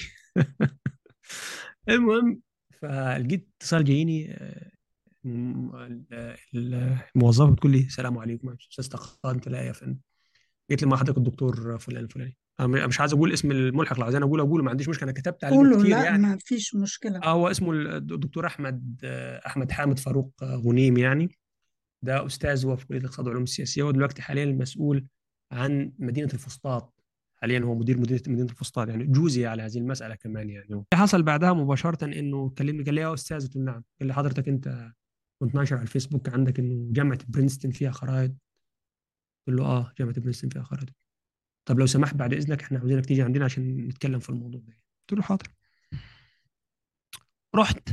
المهم فلقيت اتصال جايني آه، م- ال- ال- الموظفه بتقول لي السلام عليكم استاذ تقاض قلت لها يا فندم قالت لي مع حضرتك الدكتور فلان الفلاني انا مش عايز اقول اسم الملحق لو عايزين اقول اقوله ما عنديش مشكله انا كتبت عليه قولوا كتير لا يعني ما فيش مشكلة آه، هو اسمه الدكتور احمد آه، احمد حامد فاروق آه، غنيم يعني ده استاذ هو في كليه الاقتصاد والعلوم السياسيه ودلوقتي حاليا المسؤول عن مدينه الفسطاط حاليا هو مدير مدينه مدينه الفسطاط يعني جوزي على هذه المساله كمان يعني اللي حصل بعدها مباشره انه كلمني قال لي يا استاذ قلت له نعم قال لي حضرتك انت كنت ناشر على الفيسبوك عندك انه جامعه برينستون فيها خرائط قلت له اه جامعه برينستون فيها خرائط طب لو سمحت بعد اذنك احنا عاوزينك تيجي عندنا عشان نتكلم في الموضوع ده قلت له حاضر رحت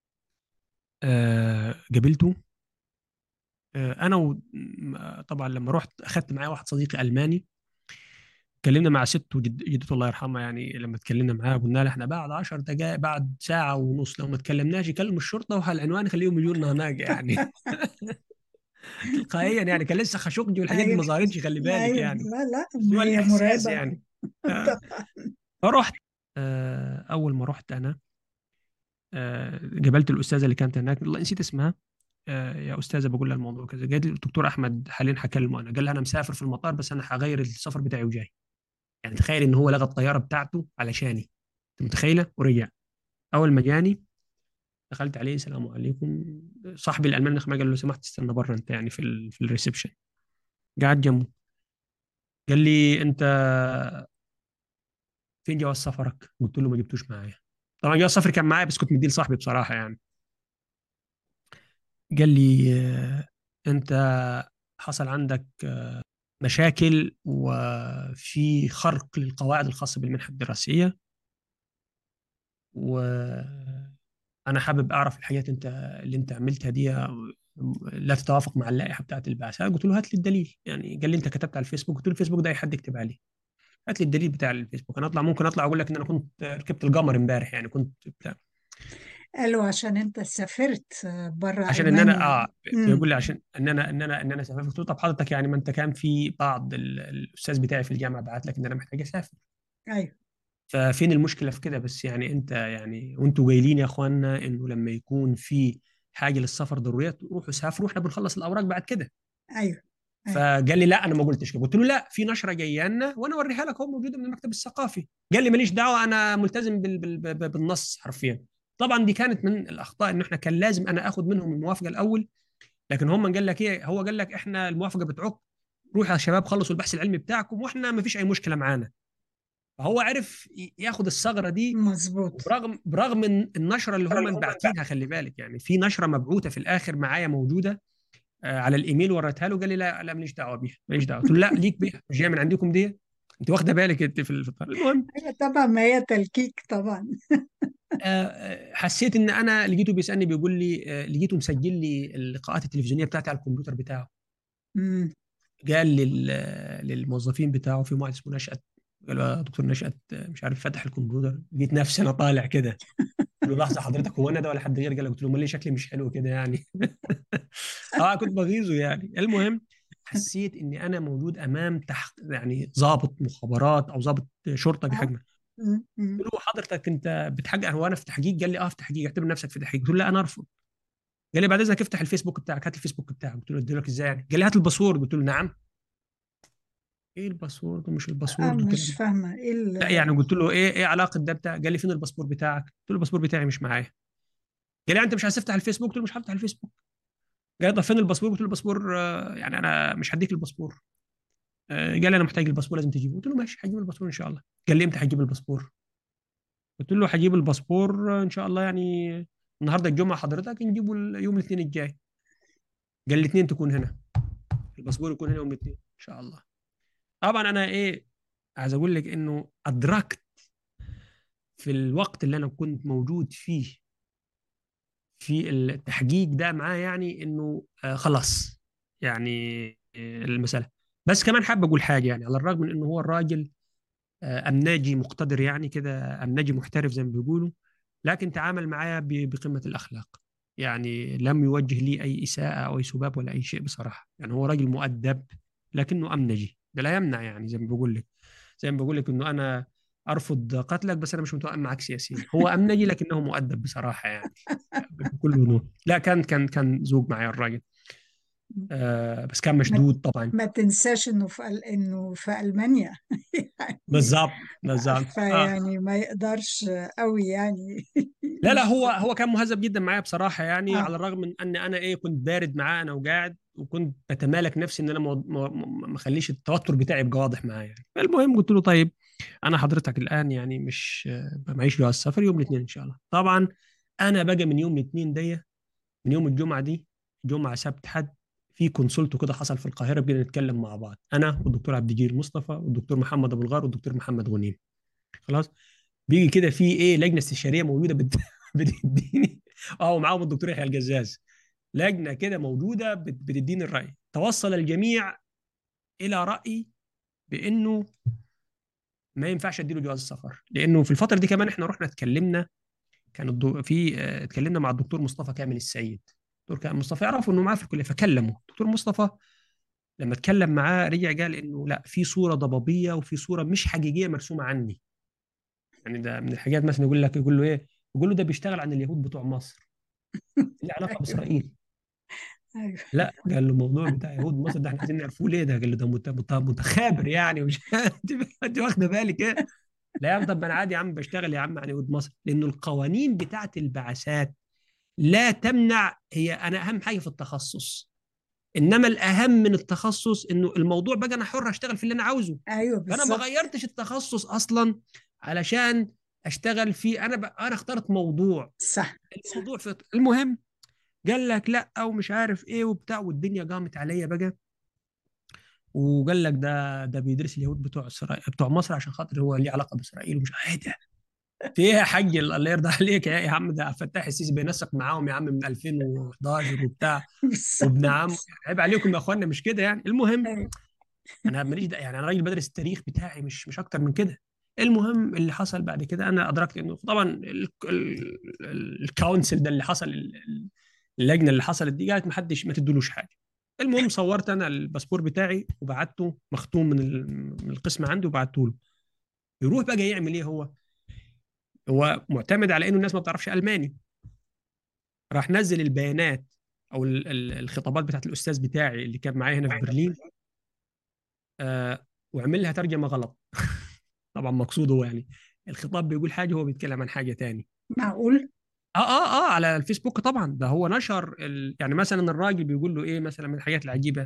آه قابلته آه انا و... م- طبعا لما رحت اخذت معايا واحد صديقي الماني اتكلمنا مع ست وجد... جدته الله يرحمها يعني لما اتكلمنا معاها قلنا لها احنا بعد 10 دقائق بعد ساعه ونص لو ما اتكلمناش يكلم الشرطه وهالعنوان خليهم يجوا لنا هناك يعني تلقائيا يعني كان لسه خاشقجي والحاجات دي ما أيوة ظهرتش خلي بالك أيوة يعني لا لا بس هو هي الاحساس مرعبة يعني آه. فرحت آه، اول ما رحت انا آه، قابلت الاستاذه اللي كانت هناك والله نسيت اسمها آه، يا استاذه بقول لها الموضوع كذا قالت لي الدكتور احمد حاليا هكلمه انا قال لها انا مسافر في المطار بس انا هغير السفر بتاعي وجاي يعني تخيل ان هو لغى الطياره بتاعته علشاني انت متخيله ورجع اول ما جاني دخلت عليه السلام عليكم صاحبي الالماني ما قال له لو سمحت استنى بره انت يعني في ال في الريسبشن قاعد جنبه قال لي انت فين جواز سفرك؟ قلت له ما جبتوش معايا طبعا جواز سفري كان معايا بس كنت مديه لصاحبي بصراحه يعني قال لي آه، انت حصل عندك آه، مشاكل وفي خرق للقواعد الخاصه بالمنحه الدراسيه وانا حابب اعرف الحاجات انت اللي انت عملتها دي لا تتوافق مع اللائحه بتاعت البعثه قلت له هات لي الدليل يعني قال لي انت كتبت على الفيسبوك قلت له الفيسبوك ده اي حد يكتب عليه هات لي الدليل بتاع الفيسبوك انا اطلع ممكن اطلع اقول لك ان انا كنت ركبت القمر امبارح يعني كنت بتاع قالوا عشان أنت سافرت بره عشان ان انا ألمانيا اه امم بيقول لي عشان ان انا ان انا ان انا سافرت قلت له طب حضرتك يعني ما انت كان في بعض ال- الاستاذ بتاعي في الجامعه بعت لك ان انا محتاج اسافر أيوه ففين المشكله في كده بس يعني انت يعني وانتوا قايلين يا اخوانا انه لما يكون في حاجه للسفر ضروريه روحوا سافروا احنا بنخلص الاوراق بعد كده أيوه أيوه فقال لي لا انا ما قلتش كده قلت له لا في نشره جايه لنا وانا اوريها لك اهو موجوده من المكتب الثقافي قال لي ماليش دعوه انا ملتزم بال بال بال بالنص حرفيا طبعا دي كانت من الاخطاء انه احنا كان لازم انا اخذ منهم الموافقه الاول لكن هم قال لك ايه هو قال لك احنا الموافقه بتعك روحوا يا شباب خلصوا البحث العلمي بتاعكم واحنا ما فيش اي مشكله معانا فهو عرف ي- ياخد الثغره دي مظبوط برغم برغم ان النشره اللي هم باعتينها خلي بالك يعني في نشره مبعوثه في الاخر معايا موجوده آه، على الايميل وريتها له قال لي لا لا ماليش دعوه بيها ماليش دعوه قلت له لا ليك بيها مش جايه من عندكم دي انت واخده بالك انت في الفطار المهم أيوة طبعا ما هي تلكيك طبعا آه، حسيت ان انا لقيته بيسالني بيقول لي آه، لقيته مسجل لي اللقاءات التلفزيونيه بتاعتي على الكمبيوتر بتاعه مم. قال لل... للموظفين بتاعه في واحد اسمه نشأت قال له يا دكتور نشأت مش عارف فتح الكمبيوتر لقيت نفسي انا طالع كده قلت له لحظه حضرتك هو انا ده ولا حد غير قال قلت له امال ليه شكلي مش حلو كده يعني اه كنت بغيظه يعني المهم حسيت اني انا موجود امام تحت يعني ضابط مخابرات او ضابط شرطه آه. بحجمه مم. مم. قلت له حضرتك انت بتحقق هو انا في تحقيق قال لي اه في تحقيق اعتبر نفسك في تحقيق قلت له لا انا ارفض قال لي بعد اذنك افتح الفيسبوك بتاعك هات الفيسبوك بتاعك قلت له ادي لك ازاي يعني قال لي هات الباسورد قلت له نعم ايه الباسورد ومش آه الباسورد وكده مش فاهمة ايه ال- لا يعني قلت له ايه ايه علاقه ده بتاع قال لي فين الباسبور بتاعك قلت له الباسبور بتاعي مش معايا قال لي انت مش عايز تفتح الفيسبوك قلت له مش هفتح الفيسبوك قال لي طب فين الباسبور قلت له الباسبور آه، يعني انا مش هديك الباسبور آه، قال لي انا محتاج الباسبور لازم تجيبه قلت له ماشي هجيب الباسبور ان شاء الله قال لي امتى هجيب الباسبور قلت له هجيب الباسبور آه، ان شاء الله يعني النهارده الجمعه حضرتك نجيبه ال- يوم الاثنين الجاي قال لي الاثنين تكون هنا الباسبور يكون هنا يوم الاثنين ان شاء الله طبعا انا ايه عايز اقول لك انه ادركت في الوقت اللي انا كنت موجود فيه في التحقيق ده معاه يعني انه آه خلاص يعني آه المساله بس كمان حابب اقول حاجه يعني على الرغم من انه هو الراجل آه امناجي مقتدر يعني كده امناجي محترف زي ما بيقولوا لكن تعامل معايا ب- بقمه الاخلاق يعني لم يوجه لي اي اساءه او اي سباب ولا اي شيء بصراحه يعني هو راجل مؤدب لكنه امنجي ده لا يمنع يعني زي ما بقول لك زي ما بقول لك انه انا ارفض قتلك بس انا مش متوائم معك سياسيا هو امنجي لكنه مؤدب بصراحه يعني بكل وضوح لا كان كان كان زوج معي الراجل آه بس كان ما, مشدود طبعا ما تنساش انه في ال- انه في المانيا يعني بالظبط بالظبط اه فيعني ما يقدرش قوي يعني لا لا هو يش- هو كان مهذب جدا معايا بصراحه يعني اه على الرغم من ان انا ايه كنت بارد معاه انا وقاعد وكنت بتمالك نفسي ان انا ما ما- ما- ما اخليش التوتر بتاعي يبقى واضح معاه يعني المهم قلت له طيب انا حضرتك الان يعني مش آه، معيش جواز سفر يوم الاثنين ان شاء الله طبعا انا بقى من يوم الاثنين دي من يوم الجمعه دي جمعه سبت حد في كونسولت كده حصل في القاهره بقينا نتكلم مع بعض انا والدكتور عبد الجليل مصطفى والدكتور محمد ابو الغار والدكتور محمد غنيم خلاص بيجي كده في ايه لجنه استشاريه موجوده بت- بتديني اه ومعاهم الدكتور يحيى الجزاز لجنه كده موجوده بت- بتديني الراي توصل الجميع الى راي بانه ما ينفعش اديله جواز السفر لانه في الفتره دي كمان احنا رحنا اتكلمنا كان الدو... في آه، اتكلمنا مع الدكتور مصطفى كامل السيد دكتور كامل مصطفى يعرفوا انه معاه في الكليه فكلمه دكتور مصطفى لما اتكلم معاه رجع قال انه لا في صوره ضبابيه وفي صوره مش حقيقيه مرسومه عني يعني ده من الحاجات مثلا يقول لك يقول له ايه يقول له ده بيشتغل عن اليهود بتوع مصر ليه علاقه ايوه باسرائيل ايوه لا قال له الموضوع بتاع يهود مصر ده احنا عايزين نعرفوه ليه ده قال له ده مت- مت- متخابر يعني مش انت انت واخده بالك ايه لا يا عم طب ما انا عادي يا عم بشتغل يا عم عن يهود مصر لانه القوانين بتاعت البعثات لا تمنع هي انا اهم حاجه في التخصص انما الاهم من التخصص انه الموضوع بقى انا حر اشتغل في اللي انا عاوزه ايوه فانا ما بالظبط غيرتش التخصص اصلا علشان اشتغل فيه انا ب... انا اخترت موضوع صح صح الموضوع في المهم قال لك لا ومش عارف ايه وبتاع والدنيا قامت عليا بقى وقال لك ده ده بيدرس اليهود بتوع اسرائيل بتوع مصر عشان خاطر هو ليه علاقه باسرائيل ومش ايه ده في ايه يا حاج الله يرضى عليك يا يا عم ده فتاح السيسي بينسق معاهم يا عم من 2011 وبتاع وابن عم بالظبط عيب عليكم يا اخوانا مش كده يعني المهم ايوه انا ماليش ده يعني انا راجل بدرس التاريخ بتاعي مش مش اكتر من كده المهم اللي حصل بعد كده انا ادركت انه طبعا ال- ال- ال- الكونسل ده اللي حصل ال- ال- اللجنه اللي حصلت دي قالت ما حدش ما تدولوش حاجه المهم صورت انا الباسبور بتاعي وبعته مختوم من ال- من القسم عندي وبعته له يروح بقى يعمل ايه هو هو معتمد على انه الناس ما بتعرفش الماني راح نزل البيانات او ال- ال- الخطابات بتاعت الاستاذ بتاعي اللي كان معايا هنا في برلين آه وعمل لها ترجمه غلط طبعا مقصود هو يعني الخطاب بيقول حاجه هو بيتكلم عن حاجه تاني معقول اه اه اه على الفيسبوك طبعا ده هو نشر ال... يعني مثلا الراجل بيقول له ايه مثلا من الحاجات العجيبه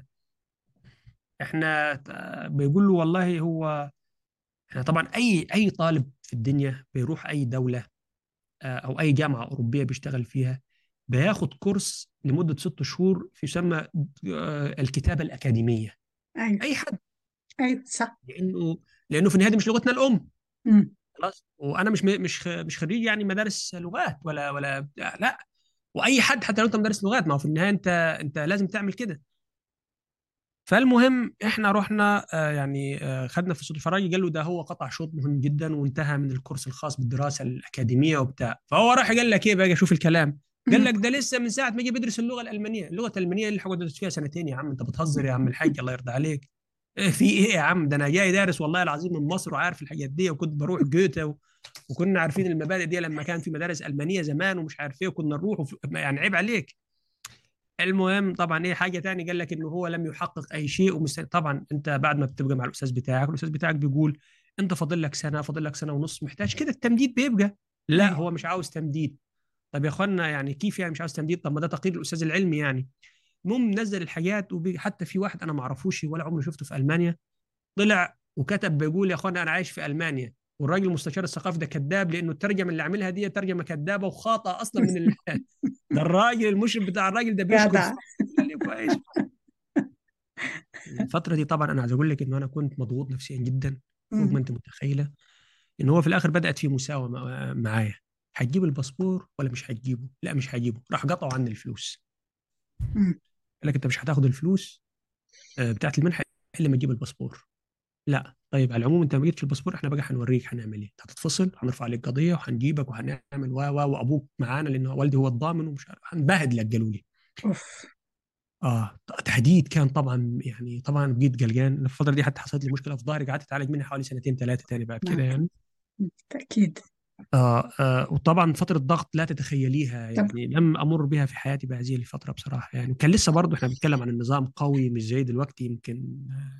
احنا آه، بيقول له والله هو احنا طبعا اي اي طالب في الدنيا بيروح اي دوله آه، او اي جامعه اوروبيه بيشتغل فيها بياخد كورس لمده ست شهور يسمى آه، الكتابه الاكاديميه ايوه اي حد ايوه صح لانه لانه في النهايه دي مش لغتنا الام امم خلاص وانا مش مش مش خريج يعني مدارس لغات ولا ولا لا واي حد حتى لو انت مدرس لغات ما هو في النهايه انت انت لازم تعمل كده فالمهم احنا رحنا آه، يعني آه، خدنا في صوت الفراجي قال له ده هو قطع شوط مهم جدا وانتهى من الكورس الخاص بالدراسه الاكاديميه وبتاع فهو راح قال لك ايه بقى شوف الكلام قال لك ده لسه من ساعه ما جه بيدرس اللغه الالمانيه اللغه الالمانيه اللي حقعد ادرس فيها سنتين يا عم انت بتهزر يا عم الحاج الله يرضى عليك إيه في ايه يا عم ده انا جاي دارس والله العظيم من مصر وعارف الحاجات دي وكنت بروح جوته و... وكنا عارفين المبادئ دي لما كان في مدارس المانيه زمان ومش عارف ايه وكنا نروح وف... يعني عيب عليك المهم طبعا ايه حاجه تاني قال لك انه هو لم يحقق اي شيء ومستني طبعا انت بعد ما بتبقى مع الاستاذ بتاعك الاستاذ بتاعك بيقول انت فاضل لك سنه فاضل لك سنه ونص محتاج كده التمديد بيبقى لا هو مش عاوز تمديد طب يا اخوانا يعني كيف يعني مش عاوز تمديد طب ما ده تقرير الاستاذ العلمي يعني المهم نزل الحاجات وحتى في واحد انا ما اعرفوش ولا عمري شفته في المانيا طلع وكتب بيقول يا اخوانا انا عايش في المانيا والراجل المستشار الثقافي ده كذاب لانه الترجمه اللي عاملها دي ترجمه كذابه وخاطئه اصلا من ال... ده الراجل المشرف بتاع الراجل ده بيشكر كويس الفتره دي طبعا انا عايز اقول لك انه انا كنت مضغوط نفسيا جدا فوق ما انت متخيله ان هو في الاخر بدات في مساومه معايا هتجيب الباسبور ولا مش هتجيبه؟ لا مش هجيبه راح قطعوا عني الفلوس قال لك انت مش هتاخد الفلوس آه، بتاعت المنحه الا ما تجيب الباسبور لا طيب على العموم انت ما جبتش الباسبور احنا بقى هنوريك هنعمل ايه هتتفصل هنرفع عليك قضيه وهنجيبك وهنعمل و و وابوك معانا لان والدي هو الضامن ومش عارف هنبهدلك قالوا لي اوف اه تهديد كان طبعا يعني طبعا بقيت قلقان الفتره دي حتى حصلت لي مشكله في ظهري قعدت اتعالج منها حوالي سنتين ثلاثه تاني بعد كده يعني بالتاكيد آه, آه وطبعا فتره ضغط لا تتخيليها يعني لم امر بها في حياتي بهذه الفتره بصراحه يعني كان لسه برضه احنا بنتكلم عن النظام قوي مش زي دلوقتي يمكن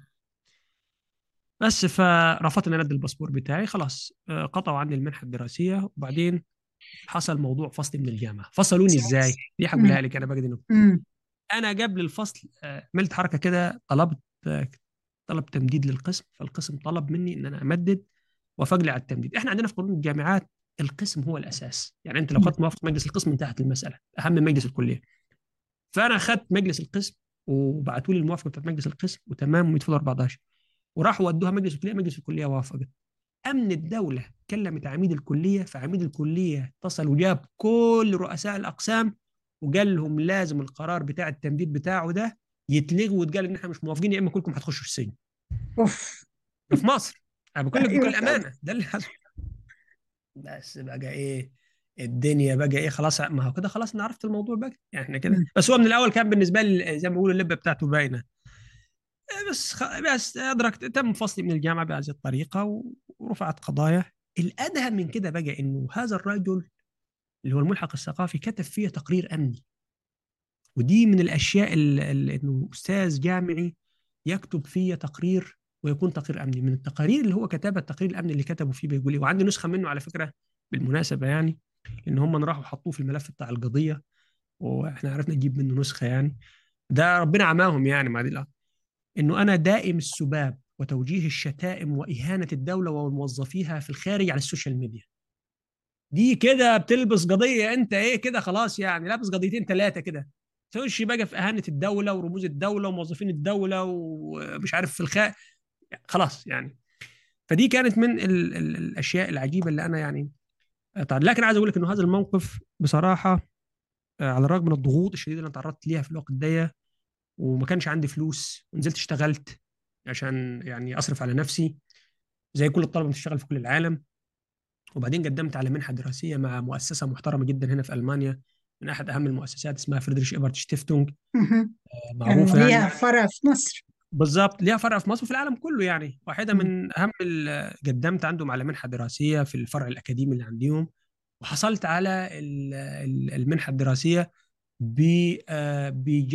بس فرفضت ان انا ادي الباسبور بتاعي خلاص آه، قطعوا عني المنحه الدراسيه وبعدين حصل موضوع فصل من الجامعه فصلوني ازاي دي هقولها لك انا بقى دي انا قبل الفصل آه، عملت حركه كده طلبت آه، طلب تمديد للقسم فالقسم طلب مني ان انا امدد وافق لي على التمديد احنا عندنا في قانون الجامعات القسم هو الاساس يعني انت لو اخذت موافقه مجلس القسم انتهت المساله اهم من مجلس الكليه فانا اخذت مجلس القسم وبعثوا لي الموافقه بتاعت مجلس القسم وتمام ويدفعوا 14 وراحوا ودوها مجلس الكليه مجلس الكليه وافقت امن الدوله كلمت عميد الكليه فعميد الكليه اتصل وجاب كل رؤساء الاقسام وقال لهم لازم القرار بتاع التمديد بتاعه ده يتلغي وتقال ان احنا مش موافقين يا اما كلكم هتخشوا السجن اوف في مصر انا بقول لك بكل أيوة امانه ده اللي حصل بس بقى ايه الدنيا بقى ايه خلاص ما هو كده خلاص انا عرفت الموضوع بقى يعني احنا كده بس هو من الاول كان بالنسبه لي زي ما بيقولوا اللبه بتاعته باينه بس خ... بس ادركت تم فصلي من الجامعه بهذه الطريقه ورفعت قضايا الادهى من كده بقى انه هذا الرجل اللي هو الملحق الثقافي كتب فيه تقرير امني ودي من الاشياء اللي انه استاذ جامعي يكتب فيه تقرير ويكون تقرير امني من التقارير اللي هو كتبها التقرير الامني اللي كتبه فيه بيقول لي وعندي نسخه منه على فكره بالمناسبه يعني ان هم راحوا حطوه في الملف بتاع القضيه واحنا عرفنا نجيب منه نسخه يعني ده ربنا عماهم يعني مع دي انه انا دائم السباب وتوجيه الشتائم واهانه الدوله وموظفيها في الخارج على السوشيال ميديا دي كده بتلبس قضيه انت ايه كده خلاص يعني لابس قضيتين ثلاثه كده تخش بقى في اهانه الدوله ورموز الدوله وموظفين الدوله ومش عارف في الخارج خلاص يعني فدي كانت من ال ال الاشياء العجيبه اللي انا يعني طبعا لكن عايز اقول لك انه هذا الموقف بصراحه آه، على الرغم من الضغوط الشديده اللي انا تعرضت ليها في الوقت ده وما كانش عندي فلوس ونزلت اشتغلت عشان يعني اصرف على نفسي زي كل الطلبه بتشتغل في كل العالم وبعدين قدمت على منحه دراسيه مع مؤسسه محترمه جدا هنا في المانيا من احد اهم المؤسسات اسمها فريدريش ايبرت شتيفتونج معروفه يعني ليها فرع في مصر بالظبط ليها فرع في مصر وفي العالم كله يعني واحده من اهم قدمت عندهم على منحه دراسيه في الفرع الاكاديمي اللي عندهم وحصلت على المنحه الدراسيه آه،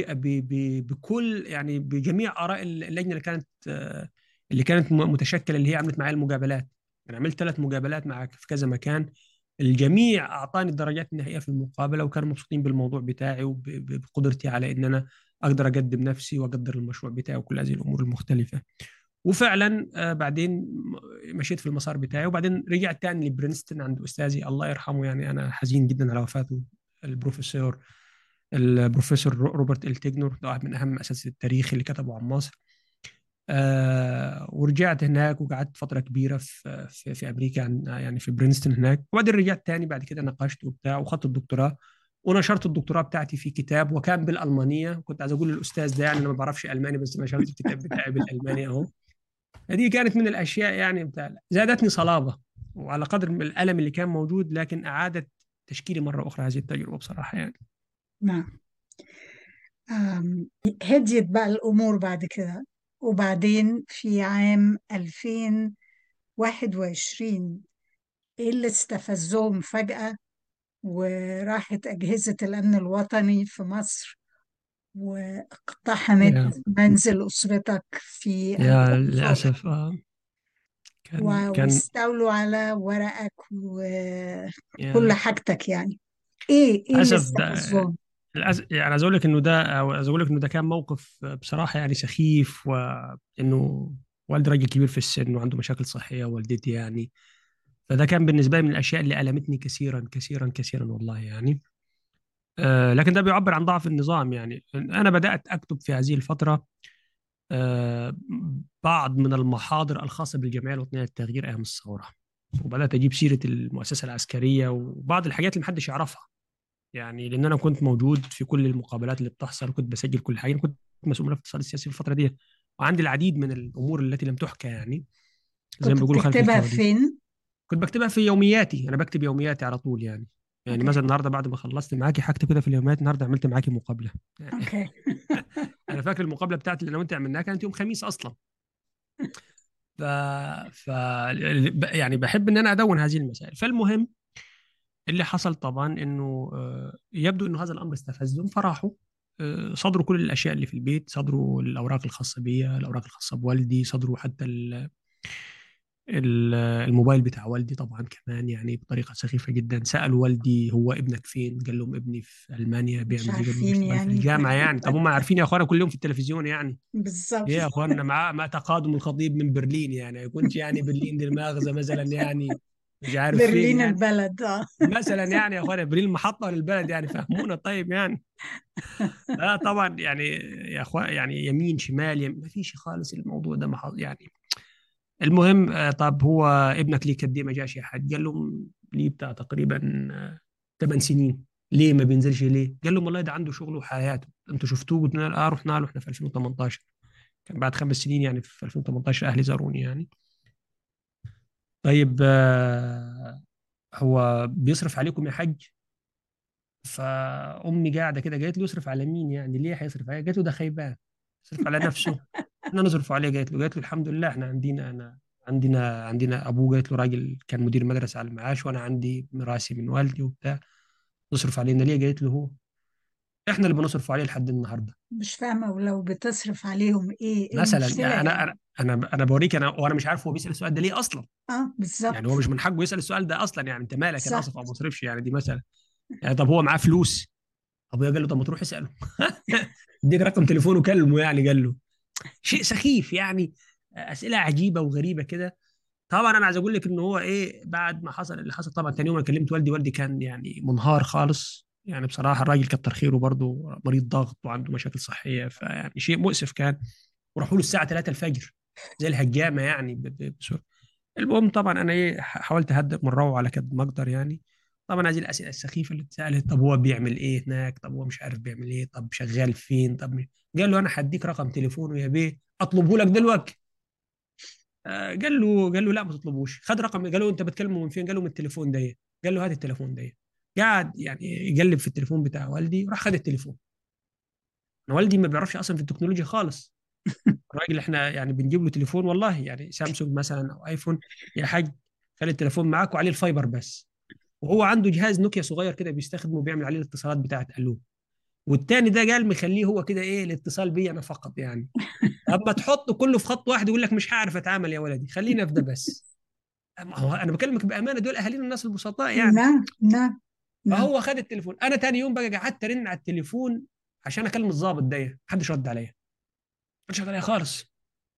بكل يعني بجميع اراء اللجنه اللي كانت آه، اللي كانت متشكله اللي هي عملت معي المقابلات انا عملت ثلاث مقابلات معك في كذا مكان الجميع اعطاني الدرجات النهائيه في المقابله وكانوا مبسوطين بالموضوع بتاعي وبقدرتي على ان انا اقدر اقدم نفسي واقدر المشروع بتاعي وكل هذه الامور المختلفه وفعلا آه، بعدين مشيت في المسار بتاعي وبعدين رجعت تاني لبرينستون عند استاذي الله يرحمه يعني انا حزين جدا على وفاته البروفيسور البروفيسور روبرت التيجنور ده واحد من اهم اساتذه التاريخ اللي كتبوا عن مصر آه ورجعت هناك وقعدت فتره كبيره في في, في امريكا يعني في برينستون هناك وبعدين رجعت تاني بعد كده ناقشت وبتاع وخدت الدكتوراه ونشرت الدكتوراه بتاعتي في كتاب وكان بالالمانيه كنت عايز اقول للاستاذ ده يعني انا ما بعرفش الماني بس نشرت الكتاب بتاعي بالالماني اهو هذه كانت من الاشياء يعني بتاع زادتني صلابه وعلى قدر من الالم اللي كان موجود لكن اعادت تشكيلي مره اخرى هذه التجربه بصراحه يعني نعم هديت بقى الامور بعد كده وبعدين في عام 2021 ايه اللي استفزهم فجأة وراحت أجهزة الأمن الوطني في مصر واقتحمت يا منزل أسرتك في يا الأقصر للاسف آه كان و- كان واستولوا على ورقك وكل يا حاجتك يعني ايه ايه اللي للاسف ده استفزهم للأسف يعني عايز اقول لك انه ده او عايز اقول لك انه ده كان موقف بصراحه يعني سخيف وانه والدي راجل كبير في السن وعنده مشاكل صحيه والدتي يعني فده كان بالنسبه لي من الاشياء اللي المتني كثيرا كثيرا كثيرا والله يعني آه لكن ده بيعبر عن ضعف النظام يعني انا بدات اكتب في هذه الفتره آه بعض من المحاضر الخاصه بالجمعيه الوطنيه للتغيير ايام الثوره وبدات اجيب سيره المؤسسه العسكريه وبعض الحاجات اللي محدش يعرفها يعني لان انا كنت موجود في كل المقابلات اللي بتحصل وكنت بسجل كل حاجه أنا كنت مسؤول من الاقتصاد السياسي في الفتره دي وعندي العديد من الامور التي لم تحكى يعني زي ما كنت بيقولوا خلف بتكتبها الكواليس فين كنت بكتبها في يومياتي انا بكتب يومياتي على طول يعني يعني اوكي مثلا النهارده بعد ما خلصت معاكي حكت كده في اليوميات النهارده عملت معاكي مقابله يعني اوكي انا فاكر المقابله بتاعتي اللي انا وانت عملناها كانت يوم خميس اصلا ف... ف يعني بحب ان انا ادون هذه المسائل فالمهم اللي حصل طبعا انه آه، يبدو انه هذا الامر استفزهم فراحوا آه، صدروا كل الاشياء اللي في البيت صدروا الاوراق الخاصه بي الاوراق الخاصه بوالدي صدروا حتى ال- ال- الموبايل بتاع والدي طبعا كمان يعني بطريقه سخيفه جدا سالوا والدي هو ابنك فين قال لهم ابني في المانيا مش بيعمل ايه قالوا له عارفين بيشتغل في يعني الجامعه يعني طب هم عارفين يا اخوانا كل يوم في التلفزيون يعني بالظبط ايه يا اخوانا مع مع تقادم الخطيب من برلين يعني يكونش يعني برلين دي المؤاخذه مثلا يعني مش عارف فين برلين يعني البلد اه مثلا يعني يا اخوانا برلين محطه للبلد يعني فهمونا طيب يعني لا طبعا يعني يا اخوان يعني يمين شمال يمين ما فيش خالص الموضوع ده محظ يعني المهم آه، طب هو ابنك ليه قد ايه ما جاش يا حاج قال لهم ليه بتاع تقريبا ثمان سنين ليه ما بينزلش ليه قال لهم والله ده عنده شغله وحياته انتوا شفتوه قلنا له اه رحنا له احنا في 2018 كان بعد خمس سنين يعني في 2018 اهلي زاروني يعني طيب آه، هو بيصرف عليكم يا حاج فامي قاعده كده قالت له يصرف على مين يعني ليه هيصرف عليه قالت له ده خيبان يصرف على نفسه احنا نصرف عليه قالت له قالت له الحمد لله احنا عندنا انا عندنا عندنا ابوه قالت له راجل كان مدير مدرسه على المعاش وانا عندي ميراثي من والدي وبتاع نصرف علينا ليه قالت له هو احنا اللي بنصرف عليه لحد النهارده مش فاهمة ولو بتصرف عليهم ايه ايه مثلا المشكلة يعني انا يعني انا انا انا بوريك انا وانا مش عارف هو بيسال السؤال ده ليه اصلا اه يعني بالظبط هو مش من حقه يسال السؤال ده اصلا يعني انت مالك انا صح اصرف او ما اصرفش يعني دي مثلا يعني طب هو معاه فلوس ابويا قال له طب ما تروح اساله اديك رقم تليفونه كلمه يعني قال له شيء سخيف يعني اسئله عجيبه وغريبه كده طبعا انا عايز اقول لك ان هو ايه بعد ما حصل اللي حصل طبعا تاني يوم انا كلمت والدي والدي كان يعني منهار خالص يعني بصراحه الراجل كتر خيره برضه مريض ضغط وعنده مشاكل صحيه فيعني شيء مؤسف كان وراحوا له الساعه 3 الفجر زي الهجامه يعني ب- ب- بسرعه المهم طبعا انا ايه ح- حاولت اهدئ من روعه على قد ما اقدر يعني طبعا هذه الاسئله السخيفه اللي اتسالت طب هو بيعمل ايه هناك طب هو مش عارف بيعمل ايه طب شغال فين طب مش... قال له انا هديك رقم تليفونه يا بيه اطلبه لك دلوقتي آه، قال له قال له لا ما تطلبوش خد رقم قال له انت بتكلمه من فين قال له من التليفون ده قال له هات التليفون ده قعد يعني يقلب في التليفون بتاع والدي راح خد التليفون انا والدي ما بيعرفش اصلا في التكنولوجيا خالص الراجل احنا يعني بنجيب له تليفون والله يعني سامسونج مثلا او ايفون يا حاج خلي التليفون معاك وعليه الفايبر بس وهو عنده جهاز نوكيا صغير كده بيستخدمه بيعمل عليه الاتصالات بتاعت الو والتاني ده قال مخليه هو كده ايه الاتصال بي انا فقط يعني اما تحطه كله في خط واحد يقول لك مش هعرف اتعامل يا ولدي خلينا في ده بس ما هو انا بكلمك بامانه دول اهالينا الناس البسطاء يعني نعم نعم نعم فهو خد التليفون انا تاني يوم بقى قعدت ارن على التليفون عشان اكلم الضابط ده محدش رد عليا محدش رد عليا خالص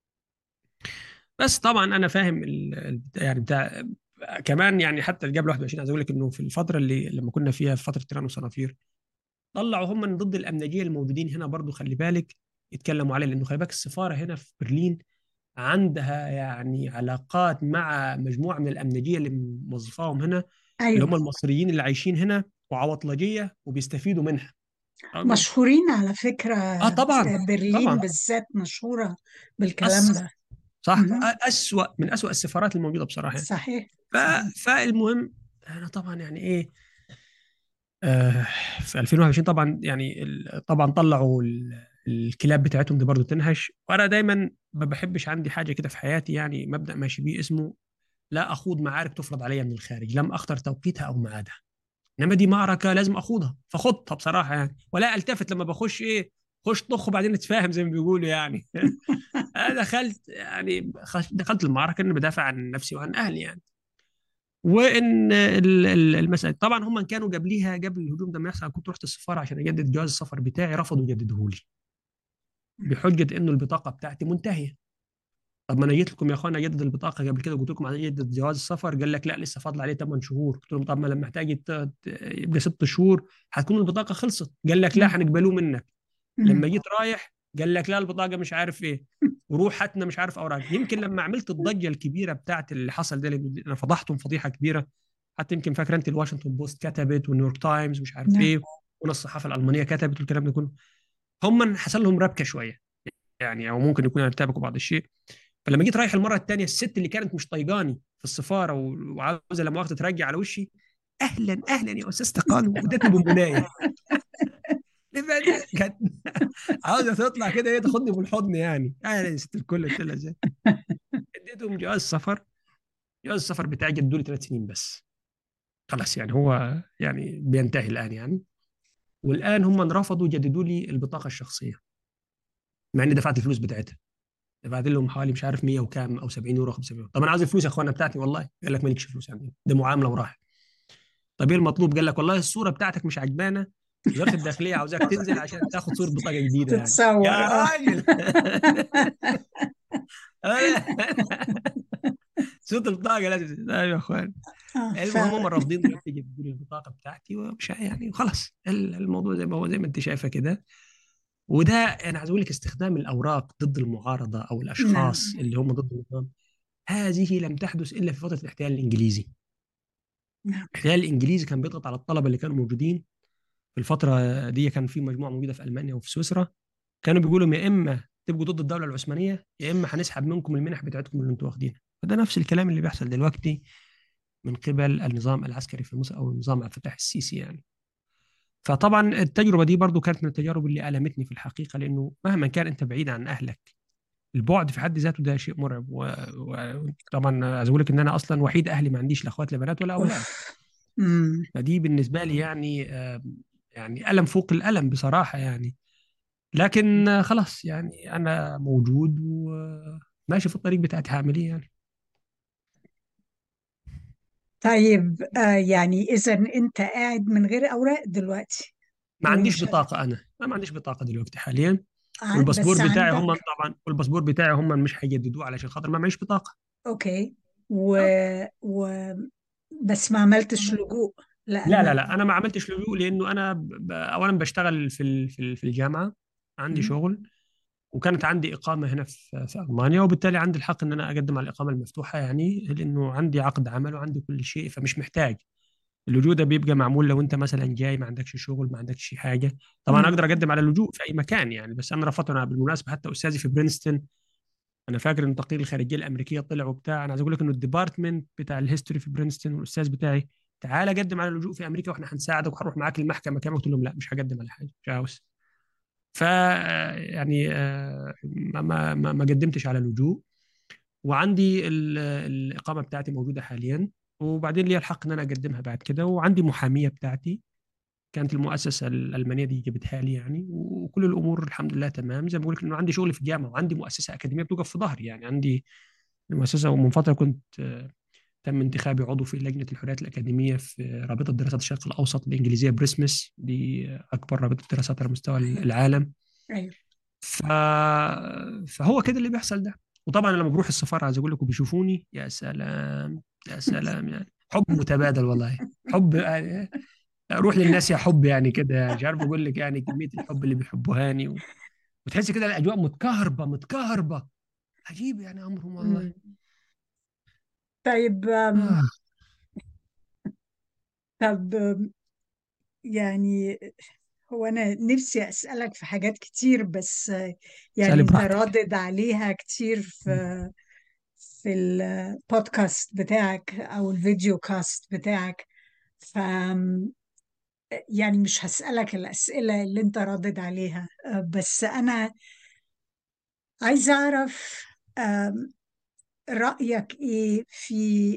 بس طبعا انا فاهم ال... ال- يعني بتاع كمان يعني حتى قبل 21 عايز اقول لك انه في الفتره اللي لما كنا فيها في فتره تيران وصنافير طلعوا هم من ضد الامنجيه الموجودين هنا برضو خلي بالك يتكلموا عليه لانه خلي بالك السفاره هنا في برلين عندها يعني علاقات مع مجموعه من الامنجيه اللي موظفاهم هنا اللي هم ايوه المصريين اللي عايشين هنا وعواطلجيه وبيستفيدوا منها أم- مشهورين على فكرة اه طبعا برلين طبعا بالذات مشهورة بالكلام أس ده صح مهم. أ- اسوأ من اسوأ السفارات الموجوده بصراحه يعني. صحيح ف... صحيح فالمهم انا طبعا يعني ايه آه في 2021 طبعا يعني ال- طبعا طلعوا ال- الكلاب بتاعتهم دي برضه تنهش وانا دايما ما بحبش عندي حاجه كده في حياتي يعني مبدأ ماشي بيه اسمه لا اخوض معارك تفرض علي من الخارج لم اختر توقيتها او ميعادها انما دي معركه لازم اخوضها فخضتها بصراحه يعني ولا التفت لما بخش ايه خش طخ وبعدين نتفاهم زي ما بيقولوا يعني انا دخلت يعني خش- دخلت المعركه اني بدافع عن نفسي وعن اهلي يعني وان ال- ال- المساله طبعا هم كانوا قبليها قبل الهجوم ده ما يحصل كنت رحت السفاره عشان اجدد جواز السفر بتاعي رفضوا يجددوه لي بحجه انه البطاقه بتاعتي منتهيه طب ما انا جيت لكم يا اخوانا اجدد البطاقه قبل كده قلت لكم عايز اجدد جواز السفر قال لك لا لسه فاضل عليه 8 شهور قلت لهم طب ما لما احتاج يت- ت- يبقى 6 شهور هتكون البطاقه خلصت قال لك لا هنقبلوه منك لما جيت رايح قال لك لا البطاقه مش عارف ايه وروح هاتنا مش عارف اوراق يمكن لما عملت الضجه الكبيره بتاعت اللي حصل ده اللي انا فضحتهم فضيحه كبيره حتى يمكن فاكره انت الواشنطن بوست كتبت والنيويورك تايمز مش عارف نعم ايه وناس الصحافه الالمانيه كتبت والكلام ده كله هم حصل لهم ربكه شويه يعني او ممكن يكونوا ارتبكوا بعض الشيء فلما جيت رايح المره الثانيه الست اللي كانت مش طايقاني في السفاره و- وعاوزه لما واخده ترجع على وشي اهلا اهلا يا استاذ تقانو وادتني بونبونايه كانت عاوزه تطلع كده ايه تاخدني بالحضن يعني اهلا يا ست الكل قلت لها ازاي اديتهم جواز سفر جواز السفر بتاعي جدوا لي ثلاث سنين بس خلاص يعني هو يعني بينتهي الان يعني والان هم رفضوا يجددوا لي البطاقه الشخصيه مع اني دفعت الفلوس بتاعتها دفعت لهم حوالي مش عارف 100 وكام او 70 يورو 50 يورو طب انا عايز الفلوس يا اخوانا بتاعتي والله قال لك مالكش فلوس عندنا ده معامله وراح طب ايه المطلوب قال لك والله الصوره بتاعتك مش عجبانا وزاره الداخليه عاوزاك تنزل عشان تاخد صوره بطاقه جديده يعني تتصور يا اه راجل صوت البطاقه لازم ايوه يا اخوان اه ف المهم هم رافضين دلوقتي يجيبوا لي البطاقه بتاعتي ومش يعني وخلاص الموضوع زي ما هو زي ما انت شايفه كده وده انا عايز اقول لك استخدام الاوراق ضد المعارضه او نعم الاشخاص اللي هم ضد النظام هذه لم تحدث الا في فتره الاحتلال الانجليزي نعم الاحتلال الانجليزي كان بيضغط على الطلبه اللي كانوا موجودين في الفتره دي كان في مجموعه موجوده في المانيا وفي سويسرا كانوا بيقولوا يا اما تبقوا ضد الدوله العثمانيه يا اما هنسحب منكم المنح بتاعتكم اللي انتوا واخدينها فده نفس الكلام اللي بيحصل دلوقتي من قبل النظام العسكري في مصر او النظام عبد الفتاح السيسي يعني فطبعا التجربه دي برضو كانت من التجارب اللي المتني في الحقيقه لانه مهما كان انت بعيد عن اهلك البعد في حد ذاته ده شيء مرعب وطبعا عايز اقول لك ان انا اصلا وحيد اهلي ما عنديش لا اخوات لا بنات ولا اولاد اوف امم فدي بالنسبه لي يعني آه، يعني الم فوق الالم بصراحه يعني لكن آه، خلاص يعني انا موجود وماشي في الطريق بتاعتي هعمل ايه يعني طيب آه يعني اذا انت قاعد من غير اوراق دلوقتي ما عنديش ومش بطاقه انا أنا ما عنديش بطاقه دلوقتي حاليا ع- والباسبور بس بتاعي هم عندك طبعا والباسبور بتاعي هم مش هيجددوه علشان خاطر ما معيش بطاقه اوكي و... و... بس ما عملتش لجوء لا لا لانك لا انا ما عملتش لجوء لانه انا ب... ب- اولا بشتغل في ال... في ال- في الجامعه عندي مم. شغل وكانت عندي اقامه هنا في في المانيا وبالتالي عندي الحق ان انا اقدم على الاقامه المفتوحه يعني لانه عندي عقد عمل وعندي كل شيء فمش محتاج اللجوء ده بيبقى معمول لو انت مثلا جاي ما عندكش شغل ما عندكش حاجه طبعا مم. اقدر اقدم على اللجوء في اي مكان يعني بس انا رفضت انا بالمناسبه حتى استاذي في برينستون انا فاكر ان تقرير الخارجيه الامريكيه طلع وبتاع انا عايز اقول لك انه الديبارتمنت بتاع الهيستوري في برينستون والاستاذ بتاعي تعال قدم على اللجوء في امريكا واحنا هنساعدك وهنروح معاك المحكمه كمان قلت لهم لا مش هقدم على حاجه مش عاوز ف يعني آه، ما ما ما ما قدمتش على اللجوء وعندي ال- الاقامه بتاعتي موجوده حاليا وبعدين لي الحق ان انا اقدمها بعد كده وعندي محاميه بتاعتي كانت المؤسسه الالمانيه دي جابتها لي يعني وكل الامور الحمد لله تمام زي ما بقول لك انه عندي شغل في الجامعه وعندي مؤسسه اكاديميه بتوقف في ظهري يعني عندي المؤسسه ومن فتره كنت آه، تم انتخابي عضو في لجنه الحريات الاكاديميه في رابطه دراسات الشرق الاوسط الانجليزيه بريسمس دي اكبر رابطه دراسات على مستوى العالم ايوه ف... فهو كده اللي بيحصل ده وطبعا لما بروح السفاره عايز اقول لك وبيشوفوني يا سلام يا سلام يعني حب متبادل والله حب يعني روح للناس يا حب يعني كده مش عارف اقول لك يعني كميه الحب اللي بيحبوهاني و... وتحس كده الاجواء متكهربه متكهربه عجيب يعني امرهم والله مم. طيب آم، آه. طب آم، يعني هو أنا نفسي أسألك في حاجات كتير بس آه، يعني سالي أنت براحتك رادد عليها كتير في في البودكاست بتاعك أو الفيديو كاست بتاعك ف يعني مش هسألك الأسئلة اللي أنت رادد عليها آه، بس أنا عايزة أعرف آم، رأيك إيه في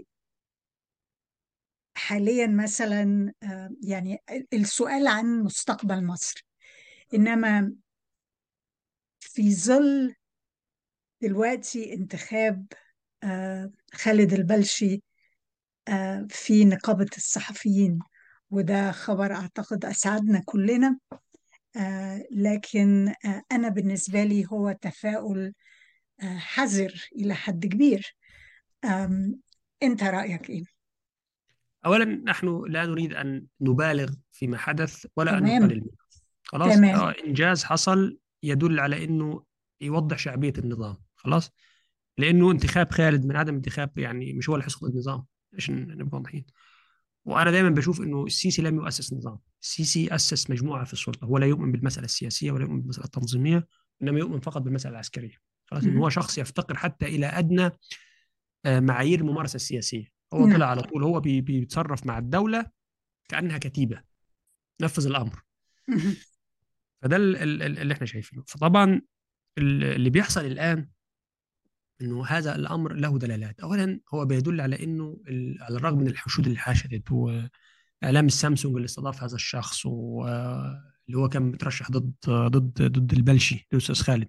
حاليا مثلا آم، يعني السؤال عن مستقبل مصر إنما في ظل دلوقتي انتخاب آه، خالد البلشي آه، في نقابة الصحفيين وده خبر أعتقد أسعدنا كلنا آه، لكن آه، أنا بالنسبة لي هو تفاؤل آه، حذر إلى حد كبير آم، أنت رأيك إيه؟ اولا نحن لا نريد ان نبالغ فيما حدث ولا ان تمام نقلل منه خلاص تمام آه، انجاز حصل يدل على انه يوضح شعبيه النظام خلاص لانه انتخاب خالد من عدم انتخاب يعني مش هو اللي هيسقط النظام عشان نبقى واضحين وانا دايما بشوف انه السيسي لم يؤسس نظام السيسي اسس مجموعه في السلطه هو لا يؤمن بالمساله السياسيه ولا يؤمن بالمساله التنظيميه انما يؤمن فقط بالمساله العسكريه خلاص انه هو شخص يفتقر حتى الى ادنى آه، معايير الممارسه السياسيه هو نعم طلع على طول هو بي- بيتصرف مع الدوله كانها كتيبه نفذ الامر فده ال- ال- ال- اللي احنا شايفينه فطبعا ال- اللي بيحصل الان انه هذا الامر له دلالات اولا هو بيدل على انه ال- على الرغم من الحشود اللي حاشدت واعلام السامسونج اللي استضاف هذا الشخص واللي هو كان مترشح ضد ضد ضد البلشي الاستاذ خالد